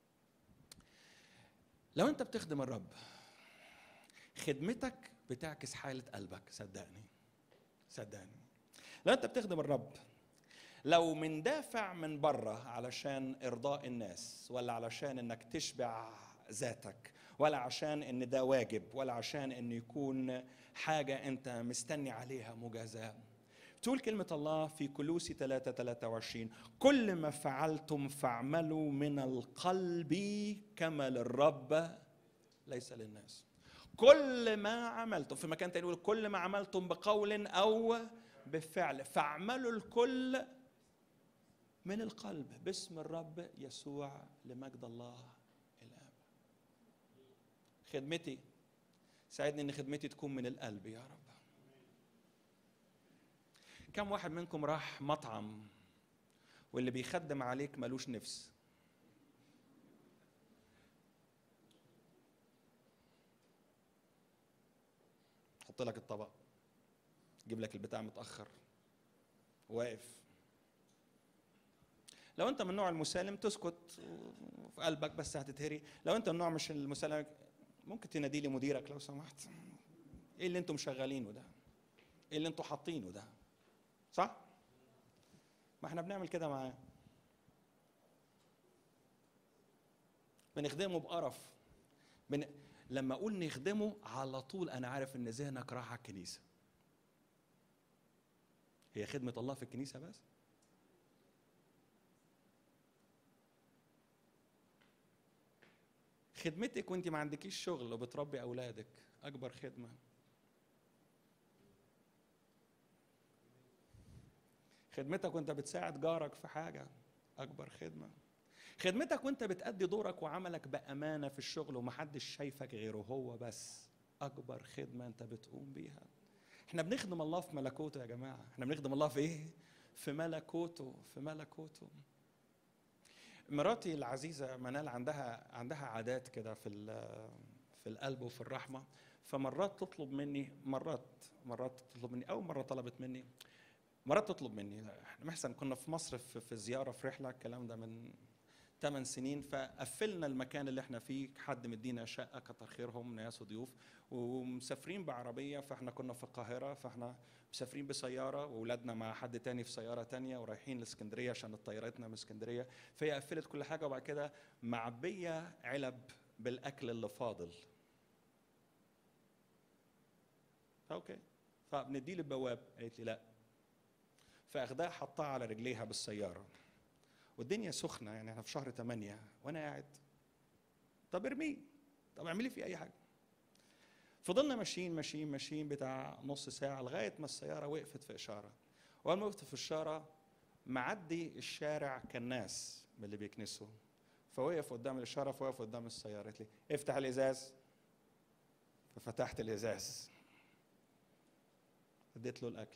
لو انت بتخدم الرب خدمتك بتعكس حالة قلبك صدقني صدقني لو انت بتخدم الرب لو من دافع من بره علشان ارضاء الناس ولا علشان انك تشبع ذاتك ولا عشان ان ده واجب ولا عشان ان يكون حاجة انت مستني عليها مجازاة تقول كلمة الله في كلوسي 3 23 كل ما فعلتم فاعملوا من القلب كما للرب ليس للناس كل ما عملتم في مكان تاني يقول كل ما عملتم بقول او بفعل فاعملوا الكل من القلب باسم الرب يسوع لمجد الله الاب خدمتي ساعدني ان خدمتي تكون من القلب يا رب كم واحد منكم راح مطعم واللي بيخدم عليك ملوش نفس حط لك الطبق جيب لك البتاع متاخر واقف لو انت من النوع المسالم تسكت في قلبك بس هتتهري لو انت النوع مش المسالم ممكن تنادي لي مديرك لو سمحت ايه اللي انتم مشغلينه ده ايه اللي انتم حاطينه ده صح ما احنا بنعمل كده معاه بنخدمه بقرف بن... لما اقول نخدمه على طول انا عارف ان ذهنك راح على الكنيسه هي خدمه الله في الكنيسه بس خدمتك وانت ما عندكيش شغل وبتربي اولادك اكبر خدمه خدمتك وانت بتساعد جارك في حاجه اكبر خدمه خدمتك وانت بتأدي دورك وعملك بأمانة في الشغل ومحدش شايفك غيره هو بس أكبر خدمة أنت بتقوم بيها احنا بنخدم الله في ملكوته يا جماعة احنا بنخدم الله في ايه؟ في ملكوته في ملكوته مراتي العزيزة منال عندها عندها عادات كده في في القلب وفي الرحمة فمرات تطلب مني مرات مرات تطلب مني أول مرة طلبت مني مرات تطلب مني احنا محسن كنا في مصر في, في زيارة في رحلة الكلام ده من ثمان سنين فقفلنا المكان اللي احنا فيه حد مدينا شقه كتر خيرهم ناس وضيوف ومسافرين بعربيه فاحنا كنا في القاهره فاحنا مسافرين بسياره واولادنا مع حد تاني في سياره تانية ورايحين لاسكندريه عشان طيارتنا من اسكندريه فهي قفلت كل حاجه وبعد كده معبيه علب بالاكل اللي فاضل اوكي فبندي البواب قالت لي لا فاخدها حطها على رجليها بالسياره والدنيا سخنه يعني احنا في شهر 8 وانا قاعد طب ارميه طب اعملي فيه اي حاجه فضلنا ماشيين ماشيين ماشيين بتاع نص ساعه لغايه ما السياره وقفت في اشاره واول ما وقفت في الاشاره معدي الشارع كالناس من اللي بيكنسوا فوقف قدام الاشاره فوقف قدام السياره قالت لي افتح الازاز ففتحت الازاز اديت له الاكل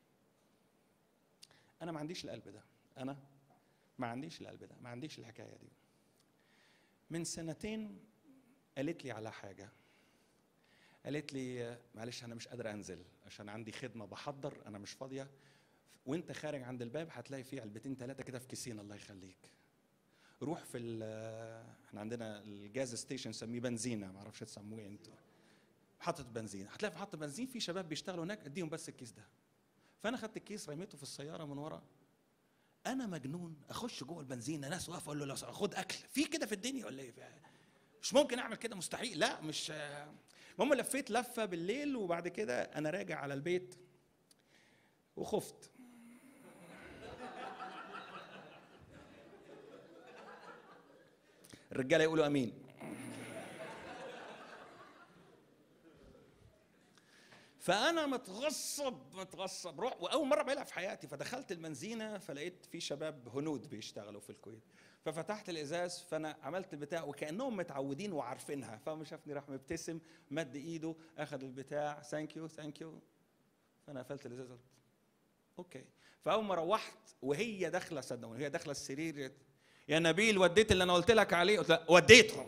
انا ما عنديش القلب ده انا ما عنديش القلب ده ما عنديش الحكايه دي من سنتين قالت لي على حاجه قالت لي معلش انا مش قادر انزل عشان عندي خدمه بحضر انا مش فاضيه وانت خارج عند الباب هتلاقي فيه علبتين ثلاثه كده في كيسين الله يخليك روح في احنا عندنا الجاز ستيشن نسميه بنزينه ما اعرفش تسموه ايه انتوا محطه بنزين هتلاقي في محطه بنزين في شباب بيشتغلوا هناك اديهم بس الكيس ده فانا خدت الكيس رميته في السياره من ورا انا مجنون اخش جوه البنزينه ناس واقفه اقول له لو خد اكل في كده في الدنيا ولا ايه مش ممكن اعمل كده مستحيل لا مش المهم لفيت لفه بالليل وبعد كده انا راجع على البيت وخفت الرجاله يقولوا امين فانا متغصب متغصب روح واول مره بعملها في حياتي فدخلت المنزينه فلقيت في شباب هنود بيشتغلوا في الكويت ففتحت الازاز فانا عملت البتاع وكانهم متعودين وعارفينها فما شافني راح مبتسم مد ايده اخذ البتاع ثانك يو ثانك يو فانا قفلت الازاز قلت اوكي فاول ما روحت وهي داخله صدقوني وهي داخله السرير يا نبيل وديت اللي انا قلت لك عليه قلت لها وديته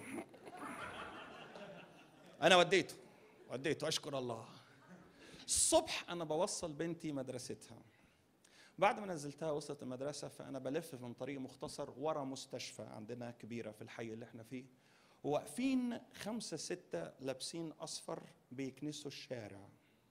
انا وديته وديته اشكر الله الصبح انا بوصل بنتي مدرستها بعد ما نزلتها وصلت المدرسة فأنا بلف من طريق مختصر ورا مستشفى عندنا كبيرة في الحي اللي احنا فيه وواقفين خمسة ستة لابسين أصفر بيكنسوا الشارع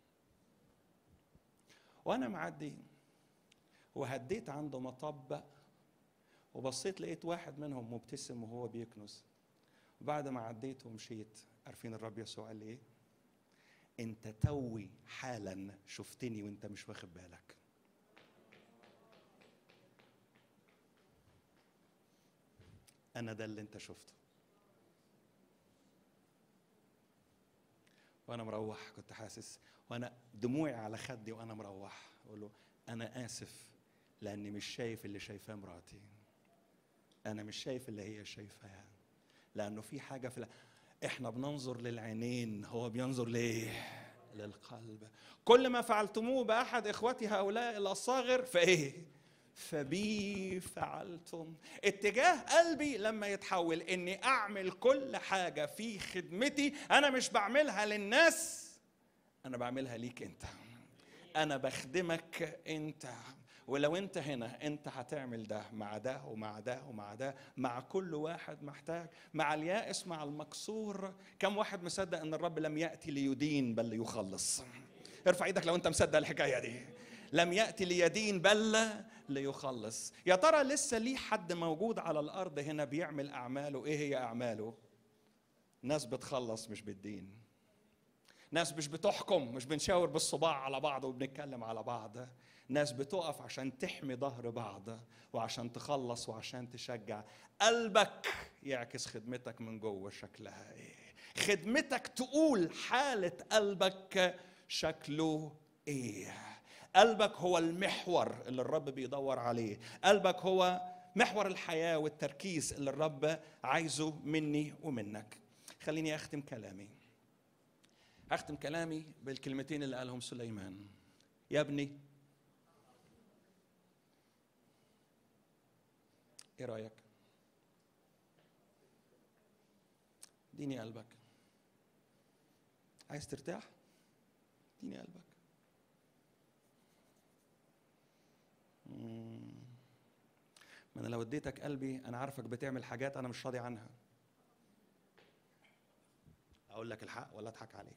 وأنا معدي وهديت عنده مطب وبصيت لقيت واحد منهم مبتسم وهو بيكنس وبعد ما عديت ومشيت عارفين الرب يسوع قال لي ايه؟ انت توي حالا شفتني وانت مش واخد بالك انا ده اللي انت شفته وانا مروح كنت حاسس وانا دموعي على خدي وانا مروح اقول له انا اسف لاني مش شايف اللي شايفاه مراتي انا مش شايف اللي هي شايفاه لانه في حاجه في احنا بننظر للعينين هو بينظر ليه للقلب كل ما فعلتموه باحد اخوتي هؤلاء الاصاغر فايه فبي فعلتم اتجاه قلبي لما يتحول اني اعمل كل حاجه في خدمتي انا مش بعملها للناس انا بعملها ليك انت انا بخدمك انت ولو انت هنا انت هتعمل ده مع ده ومع ده ومع ده مع كل واحد محتاج مع اليائس مع المكسور كم واحد مصدق ان الرب لم ياتي ليدين بل ليخلص ارفع ايدك لو انت مصدق الحكايه دي لم ياتي ليدين بل ليخلص يا ترى لسه ليه حد موجود على الارض هنا بيعمل اعماله ايه هي اعماله ناس بتخلص مش بالدين ناس مش بتحكم مش بنشاور بالصباع على بعض وبنتكلم على بعض ناس بتقف عشان تحمي ظهر بعض وعشان تخلص وعشان تشجع قلبك يعكس خدمتك من جوه شكلها ايه خدمتك تقول حالة قلبك شكله ايه قلبك هو المحور اللي الرب بيدور عليه قلبك هو محور الحياة والتركيز اللي الرب عايزه مني ومنك خليني أختم كلامي أختم كلامي بالكلمتين اللي قالهم سليمان يا ابني ايه رايك اديني قلبك عايز ترتاح اديني قلبك ما انا لو اديتك قلبي انا عارفك بتعمل حاجات انا مش راضي عنها اقول لك الحق ولا اضحك عليك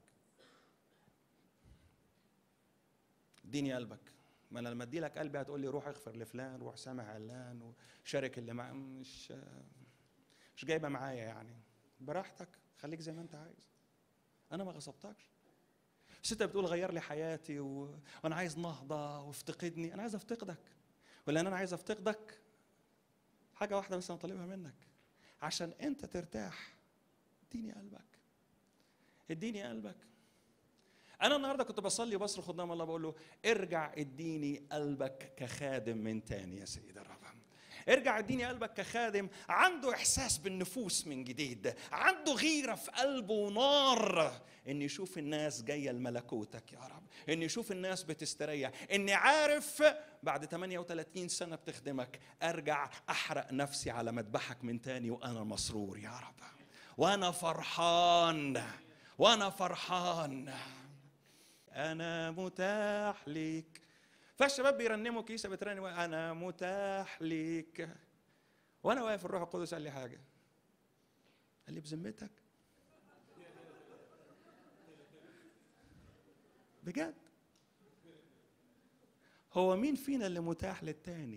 اديني قلبك ما انا لما ادي لك قلبي هتقول لي روح اغفر لفلان روح سامح علان وشارك اللي مع مش مش جايبه معايا يعني براحتك خليك زي ما انت عايز انا ما غصبتكش بس انت بتقول غير لي حياتي و... وانا عايز نهضه وافتقدني انا عايز افتقدك ولان انا عايز افتقدك حاجه واحده بس انا طالبها منك عشان انت ترتاح اديني قلبك اديني قلبك انا النهارده كنت بصلي وبصرخ قدام الله بقول له ارجع اديني قلبك كخادم من تاني يا سيد الرب ارجع اديني قلبك كخادم عنده احساس بالنفوس من جديد عنده غيره في قلبه ونار ان يشوف الناس جايه لملكوتك يا رب ان يشوف الناس بتستريح اني عارف بعد 38 سنه بتخدمك ارجع احرق نفسي على مذبحك من تاني وانا مسرور يا رب وانا فرحان وانا فرحان انا متاح ليك فالشباب بيرنموا كيسه بترنم انا متاح ليك وانا واقف الروح القدس قال لي حاجه قال لي بذمتك بجد هو مين فينا اللي متاح للتاني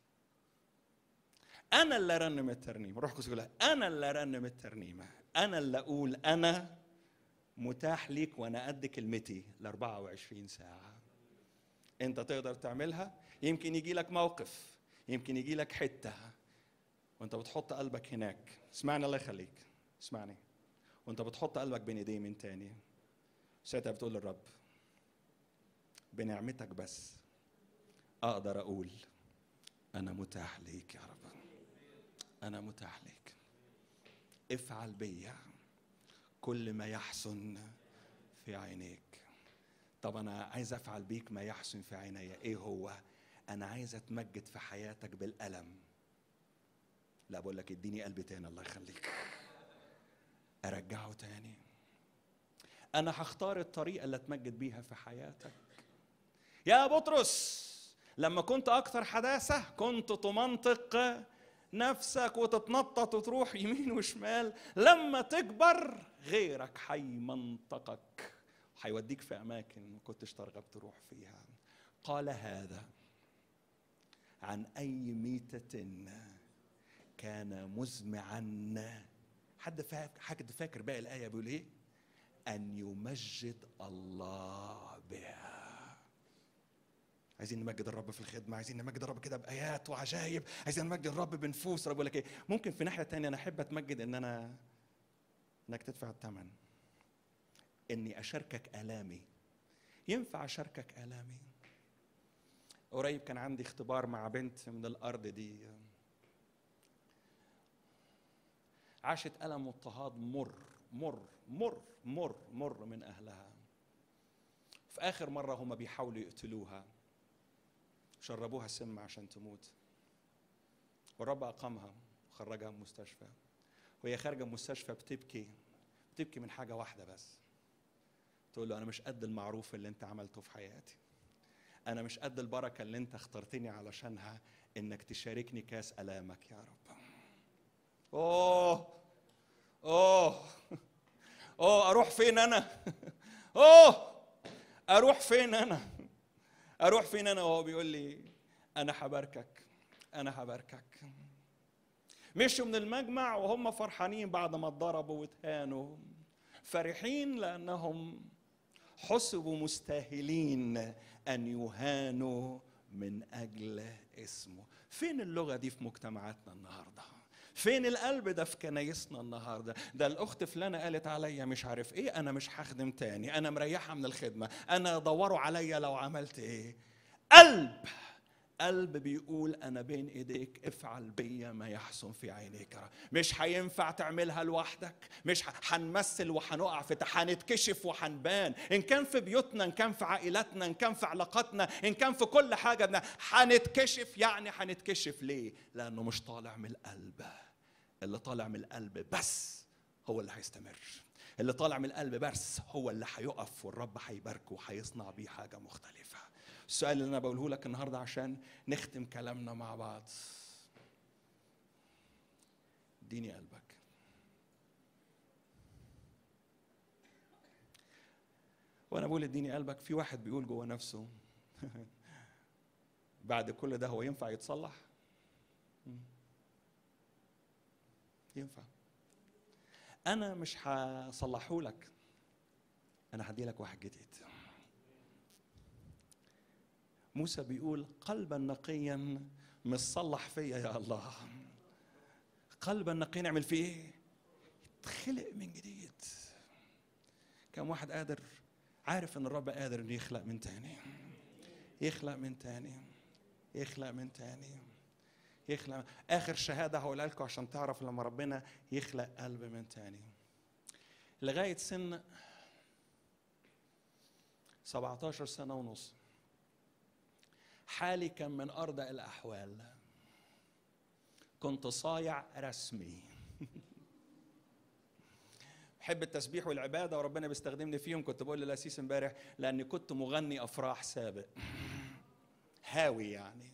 انا اللي ارنم الترنيمه روح القدس يقول انا اللي ارنم الترنيمه انا اللي اقول انا متاح ليك وانا قد كلمتي ل 24 ساعه انت تقدر تعملها يمكن يجي لك موقف يمكن يجي لك حته وانت بتحط قلبك هناك اسمعني الله يخليك اسمعني وانت بتحط قلبك بين ايديه من تاني ساعتها بتقول للرب بنعمتك بس اقدر اقول انا متاح ليك يا رب انا متاح ليك افعل بيا كل ما يحسن في عينيك طب انا عايز افعل بيك ما يحسن في عيني ايه هو انا عايز اتمجد في حياتك بالالم لا بقول لك اديني قلبي تاني الله يخليك ارجعه تاني انا هختار الطريقه اللي اتمجد بيها في حياتك يا بطرس لما كنت اكثر حداثه كنت تمنطق نفسك وتتنطط وتروح يمين وشمال لما تكبر غيرك هيمنطقك هيوديك في اماكن ما كنتش ترغب تروح فيها قال هذا عن اي ميته كان مزمعا حد فاكر حد فاكر باقي الايه بيقول ايه ان يمجد الله بها عايزين نمجد الرب في الخدمه عايزين نمجد الرب كده بايات وعجائب عايزين نمجد الرب بنفوس رب لك ايه ممكن في ناحيه تانية انا احب اتمجد ان انا انك تدفع الثمن اني اشاركك الامي ينفع اشاركك الامي قريب كان عندي اختبار مع بنت من الارض دي عاشت الم واضطهاد مر مر مر مر مر من اهلها في اخر مره هم بيحاولوا يقتلوها شربوها سم عشان تموت والرب اقامها وخرجها من المستشفى وهي خارجه من المستشفى بتبكي بتبكي من حاجه واحده بس تقول له انا مش قد المعروف اللي انت عملته في حياتي انا مش قد البركه اللي انت اخترتني علشانها انك تشاركني كاس الامك يا رب اوه اوه اوه اروح فين انا اوه اروح فين انا اروح فين انا وهو بيقول لي انا حباركك انا حباركك مشوا من المجمع وهم فرحانين بعد ما اتضربوا واتهانوا فرحين لانهم حسبوا مستاهلين ان يهانوا من اجل اسمه فين اللغه دي في مجتمعاتنا النهارده فين القلب ده في كنايسنا النهارده ده الاخت فلانه قالت عليا مش عارف ايه انا مش هخدم تاني انا مريحه من الخدمه انا دوروا عليا لو عملت ايه قلب قلب بيقول انا بين ايديك افعل بيا ما يحسن في عينيك مش هينفع تعملها لوحدك مش هنمثل وهنقع في هنتكشف وهنبان ان كان في بيوتنا ان كان في عائلاتنا ان كان في علاقاتنا ان كان في كل حاجه هنتكشف يعني هنتكشف ليه لانه مش طالع من القلب اللي طالع من القلب بس هو اللي هيستمر اللي طالع من القلب بس هو اللي هيقف والرب هيباركه وهيصنع بيه حاجه مختلفه السؤال اللي انا بقوله لك النهارده عشان نختم كلامنا مع بعض اديني قلبك وانا بقول اديني قلبك في واحد بيقول جوه نفسه بعد كل ده هو ينفع يتصلح ينفع انا مش هصلحه لك انا هدي لك واحد جديد موسى بيقول قلبا نقيا متصلح فيا يا الله قلبا نقيا نعمل فيه ايه يتخلق من جديد كم واحد قادر عارف ان الرب قادر انه يخلق من تاني يخلق من تاني يخلق من تاني يخلق اخر شهاده هقولها لكم عشان تعرف لما ربنا يخلق قلب من تاني لغايه سن 17 سنه ونص حالي كان من أرضى الأحوال كنت صايع رسمي بحب التسبيح والعبادة وربنا بيستخدمني فيهم كنت بقول للأسيس امبارح لأني كنت مغني أفراح سابق هاوي يعني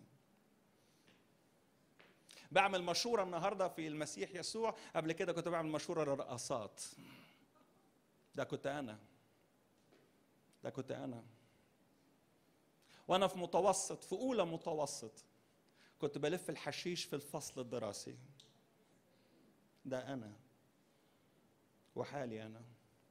بعمل مشورة النهاردة في المسيح يسوع قبل كده كنت بعمل مشورة للرقصات ده كنت أنا ده كنت أنا وانا في متوسط في اولى متوسط كنت بلف الحشيش في الفصل الدراسي ده انا وحالي انا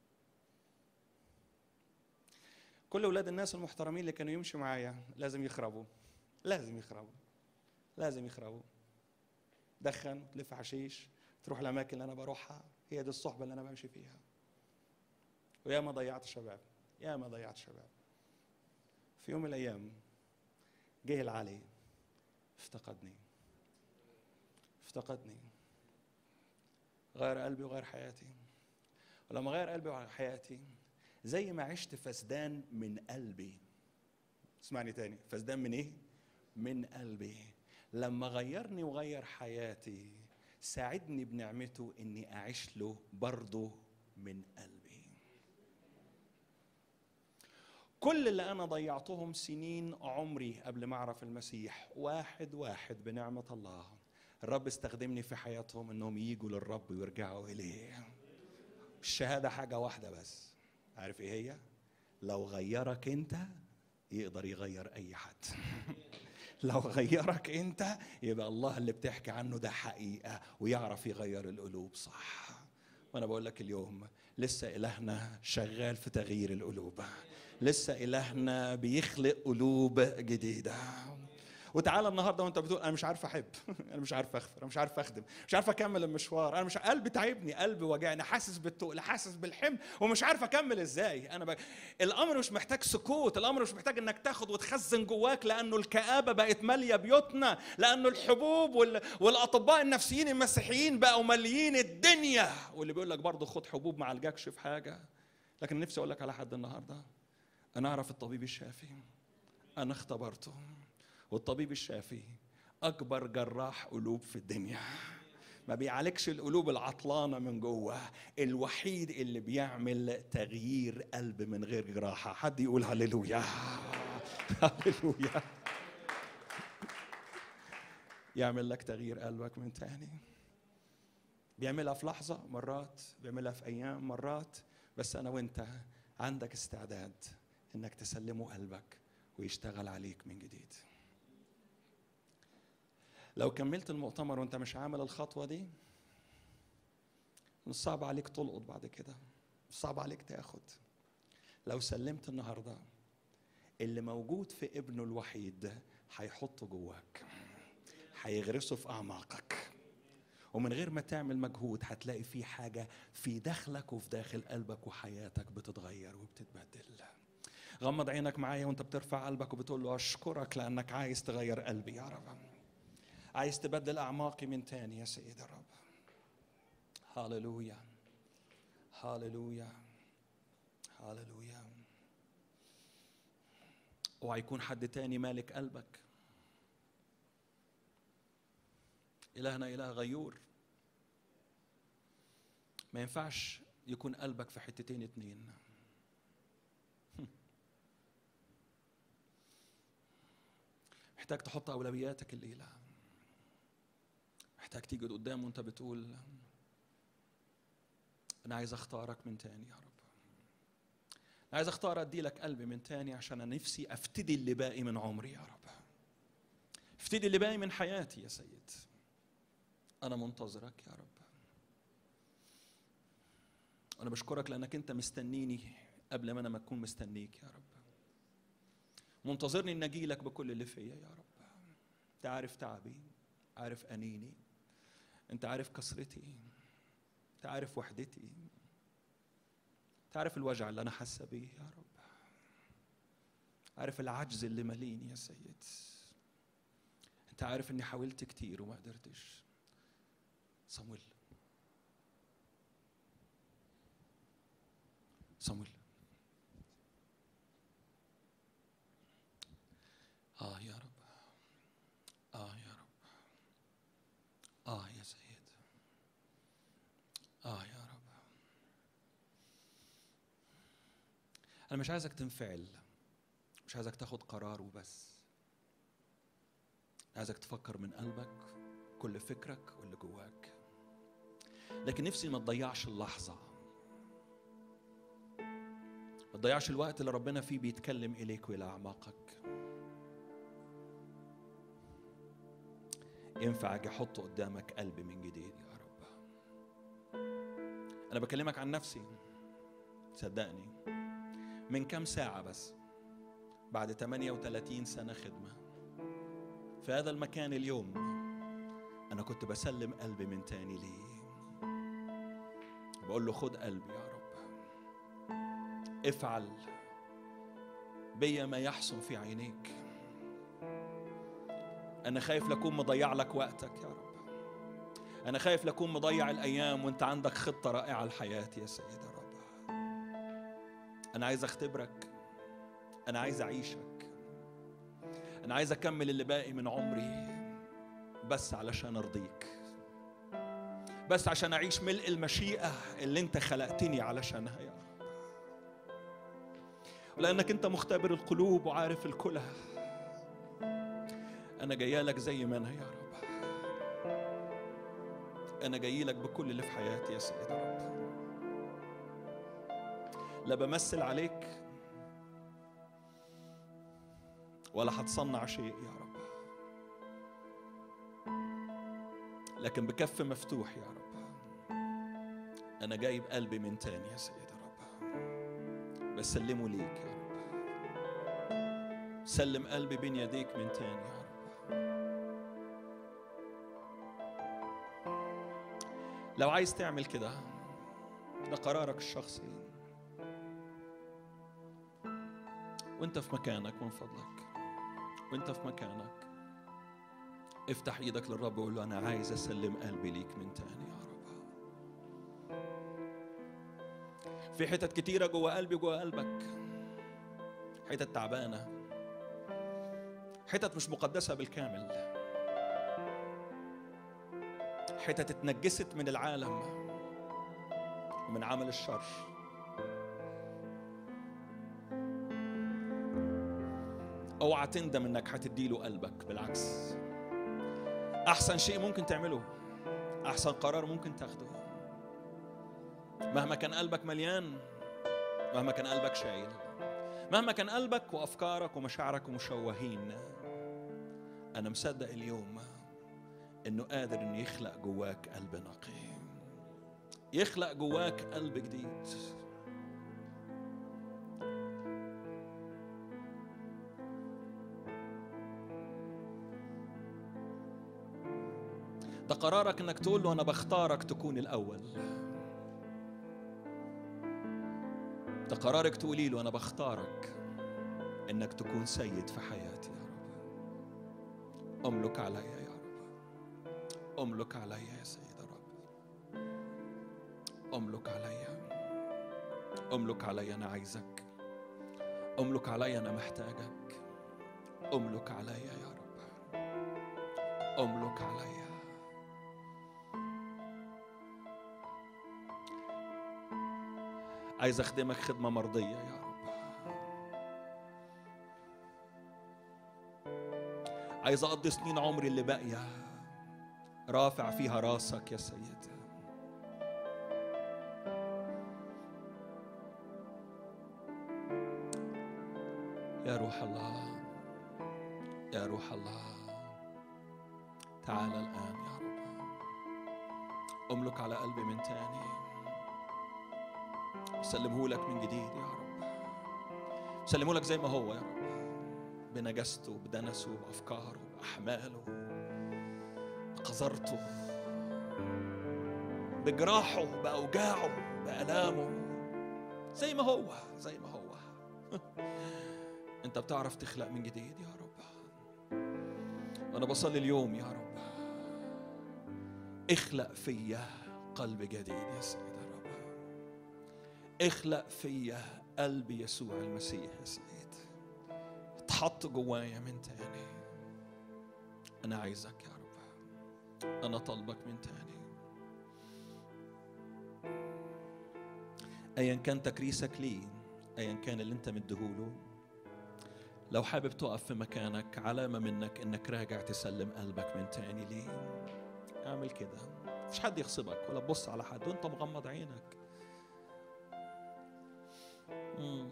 كل اولاد الناس المحترمين اللي كانوا يمشوا معايا لازم يخربوا لازم يخربوا لازم يخربوا دخن تلف حشيش تروح الاماكن اللي انا بروحها هي دي الصحبه اللي انا بمشي فيها ويا ما ضيعت شباب يا ما ضيعت شباب في يوم من الايام جه العلي افتقدني افتقدني غير قلبي وغير حياتي ولما غير قلبي وغير حياتي زي ما عشت فسدان من قلبي اسمعني تاني فسدان من ايه من قلبي لما غيرني وغير حياتي ساعدني بنعمته اني اعيش له برضه من قلبي كل اللي انا ضيعتهم سنين عمري قبل ما اعرف المسيح واحد واحد بنعمه الله الرب استخدمني في حياتهم انهم يجوا للرب ويرجعوا اليه الشهاده حاجه واحده بس عارف ايه هي لو غيرك انت يقدر يغير اي حد لو غيرك انت يبقى الله اللي بتحكي عنه ده حقيقه ويعرف يغير القلوب صح وانا بقول لك اليوم لسه الهنا شغال في تغيير القلوب لسه إلهنا بيخلق قلوب جديدة وتعالى النهارده وانت بتقول انا مش عارف احب انا مش عارف اغفر انا مش عارف اخدم مش عارف اكمل المشوار انا مش قلبي تعبني قلبي وجعني حاسس بالتقل حاسس بالحمل ومش عارف اكمل ازاي انا ب... الامر مش محتاج سكوت الامر مش محتاج انك تاخد وتخزن جواك لانه الكآبه بقت ماليه بيوتنا لانه الحبوب وال... والاطباء النفسيين المسيحيين بقوا ماليين الدنيا واللي بيقول لك برضه خد حبوب ما عالجكش في حاجه لكن نفسي اقول لك على حد النهارده انا اعرف الطبيب الشافي انا اختبرته والطبيب الشافي اكبر جراح قلوب في الدنيا ما بيعالجش القلوب العطلانة من جوه الوحيد اللي بيعمل تغيير قلب من غير جراحة حد يقول هللويا هللويا يعمل لك تغيير قلبك من تاني بيعملها في لحظة مرات بيعملها في أيام مرات بس أنا وأنت عندك استعداد إنك تسلمه قلبك ويشتغل عليك من جديد لو كملت المؤتمر وانت مش عامل الخطوه دي مش صعب عليك تلقط بعد كده مش صعب عليك تاخد لو سلمت النهارده اللي موجود في ابنه الوحيد هيحطه جواك هيغرسه في اعماقك ومن غير ما تعمل مجهود هتلاقي في حاجه في داخلك وفي داخل قلبك وحياتك بتتغير وبتتبدل غمض عينك معايا وانت بترفع قلبك وبتقول له اشكرك لانك عايز تغير قلبي يا رب عايز تبدل اعماقي من تاني يا سيد الرب هاللويا هاللويا هاللويا اوعى يكون حد تاني مالك قلبك الهنا اله غيور ما ينفعش يكون قلبك في حتتين اتنين محتاج تحط اولوياتك الليله محتاج تيجي قدامه وانت بتقول انا عايز اختارك من تاني يا رب أنا عايز اختار ادي لك قلبي من تاني عشان انا نفسي افتدي اللي باقي من عمري يا رب افتدي اللي باقي من حياتي يا سيد انا منتظرك يا رب انا بشكرك لانك انت مستنيني قبل ما انا ما اكون مستنيك يا رب منتظرني ان اجي لك بكل اللي فيا يا رب انت عارف تعبي عارف انيني انت عارف كسرتي انت عارف وحدتي انت عارف الوجع اللي انا حاسه بيه يا رب عارف العجز اللي ماليني يا سيد انت عارف اني حاولت كتير وما قدرتش صمويل صمويل اه يا رب اه يا رب اه يا سيد اه يا رب انا مش عايزك تنفعل مش عايزك تاخد قرار وبس عايزك تفكر من قلبك كل فكرك واللي جواك لكن نفسي ما تضيعش اللحظه ما تضيعش الوقت اللي ربنا فيه بيتكلم اليك والى اعماقك ينفع اجي احط قدامك قلبي من جديد يا رب انا بكلمك عن نفسي صدقني من كام ساعة بس بعد 38 سنة خدمة في هذا المكان اليوم أنا كنت بسلم قلبي من تاني ليه بقول له خد قلبي يا رب افعل بيا ما يحسن في عينيك أنا خايف لأكون مضيع لك وقتك يا رب أنا خايف لأكون مضيع الأيام وأنت عندك خطة رائعة لحياتي يا سيد يا رب أنا عايز أختبرك أنا عايز أعيشك أنا عايز أكمل اللي باقي من عمري بس علشان أرضيك بس عشان أعيش ملء المشيئة اللي أنت خلقتني علشانها يا رب ولأنك أنت مختبر القلوب وعارف الكلى أنا جاية لك زي ما أنا يا رب أنا جاي لك بكل اللي في حياتي يا سيد يا رب لا بمثل عليك ولا هتصنع شيء يا رب لكن بكف مفتوح يا رب أنا جايب قلبي من تاني يا سيد يا رب بسلمه ليك يا رب سلم قلبي بين يديك من تاني يا رب لو عايز تعمل كده ده قرارك الشخصي وانت في مكانك من فضلك وانت في مكانك افتح ايدك للرب وقول له انا عايز اسلم قلبي ليك من تاني يا رب في حتت كتيرة جوه قلبي جوه قلبك حتت تعبانة حتت مش مقدسة بالكامل حتت اتنجست من العالم ومن عمل الشر اوعى تندم انك هتديله قلبك بالعكس احسن شيء ممكن تعمله احسن قرار ممكن تاخده مهما كان قلبك مليان مهما كان قلبك شايل مهما كان قلبك وافكارك ومشاعرك مشوهين انا مصدق اليوم انه قادر انه يخلق جواك قلب نقي يخلق جواك قلب جديد ده قرارك انك تقول له انا بختارك تكون الاول ده قرارك تقولي له انا بختارك انك تكون سيد في حياتي يا رب املك عليا يا رب املك عليا يا سيد رب املك عليا املك عليا انا عايزك املك عليا انا محتاجك املك عليا يا رب املك عليا عايز اخدمك خدمه مرضيه يا رب عايز اقضي سنين عمري اللي باقيه رافع فيها راسك يا سيد يا روح الله يا روح الله تعال الان يا رب املك على قلبي من تاني سلمه لك من جديد يا رب سلمه لك زي ما هو يا رب بنجاسته بدنسه بأفكاره بأحماله بقذرته بجراحه بأوجاعه بألامه زي ما هو زي ما هو انت بتعرف تخلق من جديد يا رب انا بصلي اليوم يا رب اخلق فيا قلب جديد يا سيد اخلق فيا قلب يسوع المسيح يا سيد اتحط جوايا من تاني انا عايزك يا رب انا طالبك من تاني ايا كان تكريسك ليه ايا كان اللي انت مديهوله لو حابب تقف في مكانك علامة منك انك راجع تسلم قلبك من تاني ليه اعمل كده مش حد يغصبك ولا تبص على حد وانت مغمض عينك مم.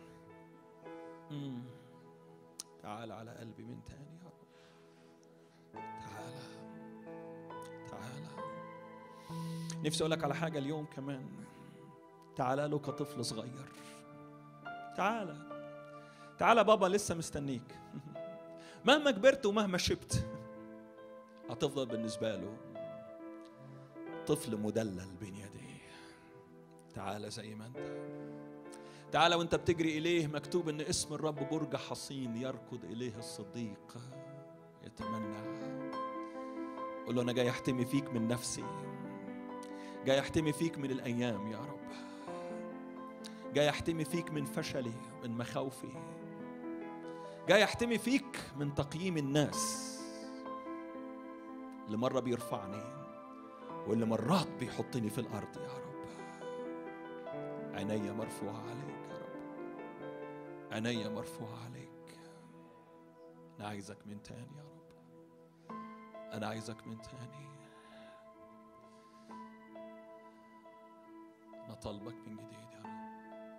مم. تعال على قلبي من تاني يا رب تعال تعال نفسي اقول لك على حاجه اليوم كمان تعال له كطفل صغير تعال تعال بابا لسه مستنيك مهما كبرت ومهما شبت هتفضل بالنسبه له طفل مدلل بين يديه تعال زي ما انت تعالى وانت بتجري اليه مكتوب ان اسم الرب برج حصين يركض اليه الصديق يتمنى قول له انا جاي احتمي فيك من نفسي جاي احتمي فيك من الايام يا رب جاي احتمي فيك من فشلي من مخاوفي جاي احتمي فيك من تقييم الناس اللي مره بيرفعني واللي مرات بيحطني في الارض يا رب عيني مرفوعه عليك عينيا مرفوعة عليك أنا عايزك من تاني يا رب أنا عايزك من تاني أنا طالبك من جديد يا رب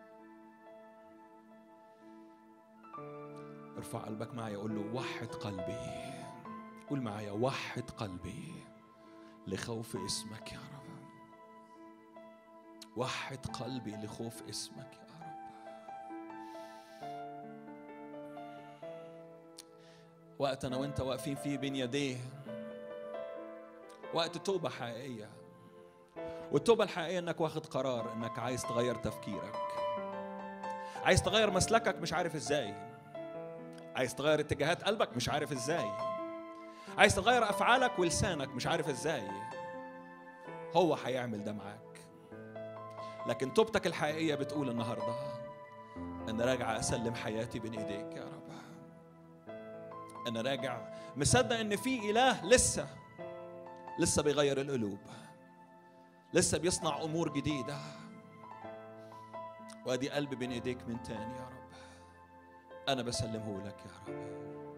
ارفع قلبك معايا قول له وحد قلبي قول معايا وحد قلبي لخوف اسمك يا رب وحد قلبي لخوف اسمك يا رب وقت انا وانت واقفين فيه بين يديه وقت توبه حقيقيه والتوبة الحقيقية انك واخد قرار انك عايز تغير تفكيرك عايز تغير مسلكك مش عارف ازاي عايز تغير اتجاهات قلبك مش عارف ازاي عايز تغير افعالك ولسانك مش عارف ازاي هو هيعمل ده معاك لكن توبتك الحقيقيه بتقول النهارده انا راجع اسلم حياتي بين ايديك يا رب انا راجع مصدق ان في اله لسه لسه بيغير القلوب لسه بيصنع امور جديده وادي قلبي بين ايديك من تاني يا رب انا بسلمه لك يا رب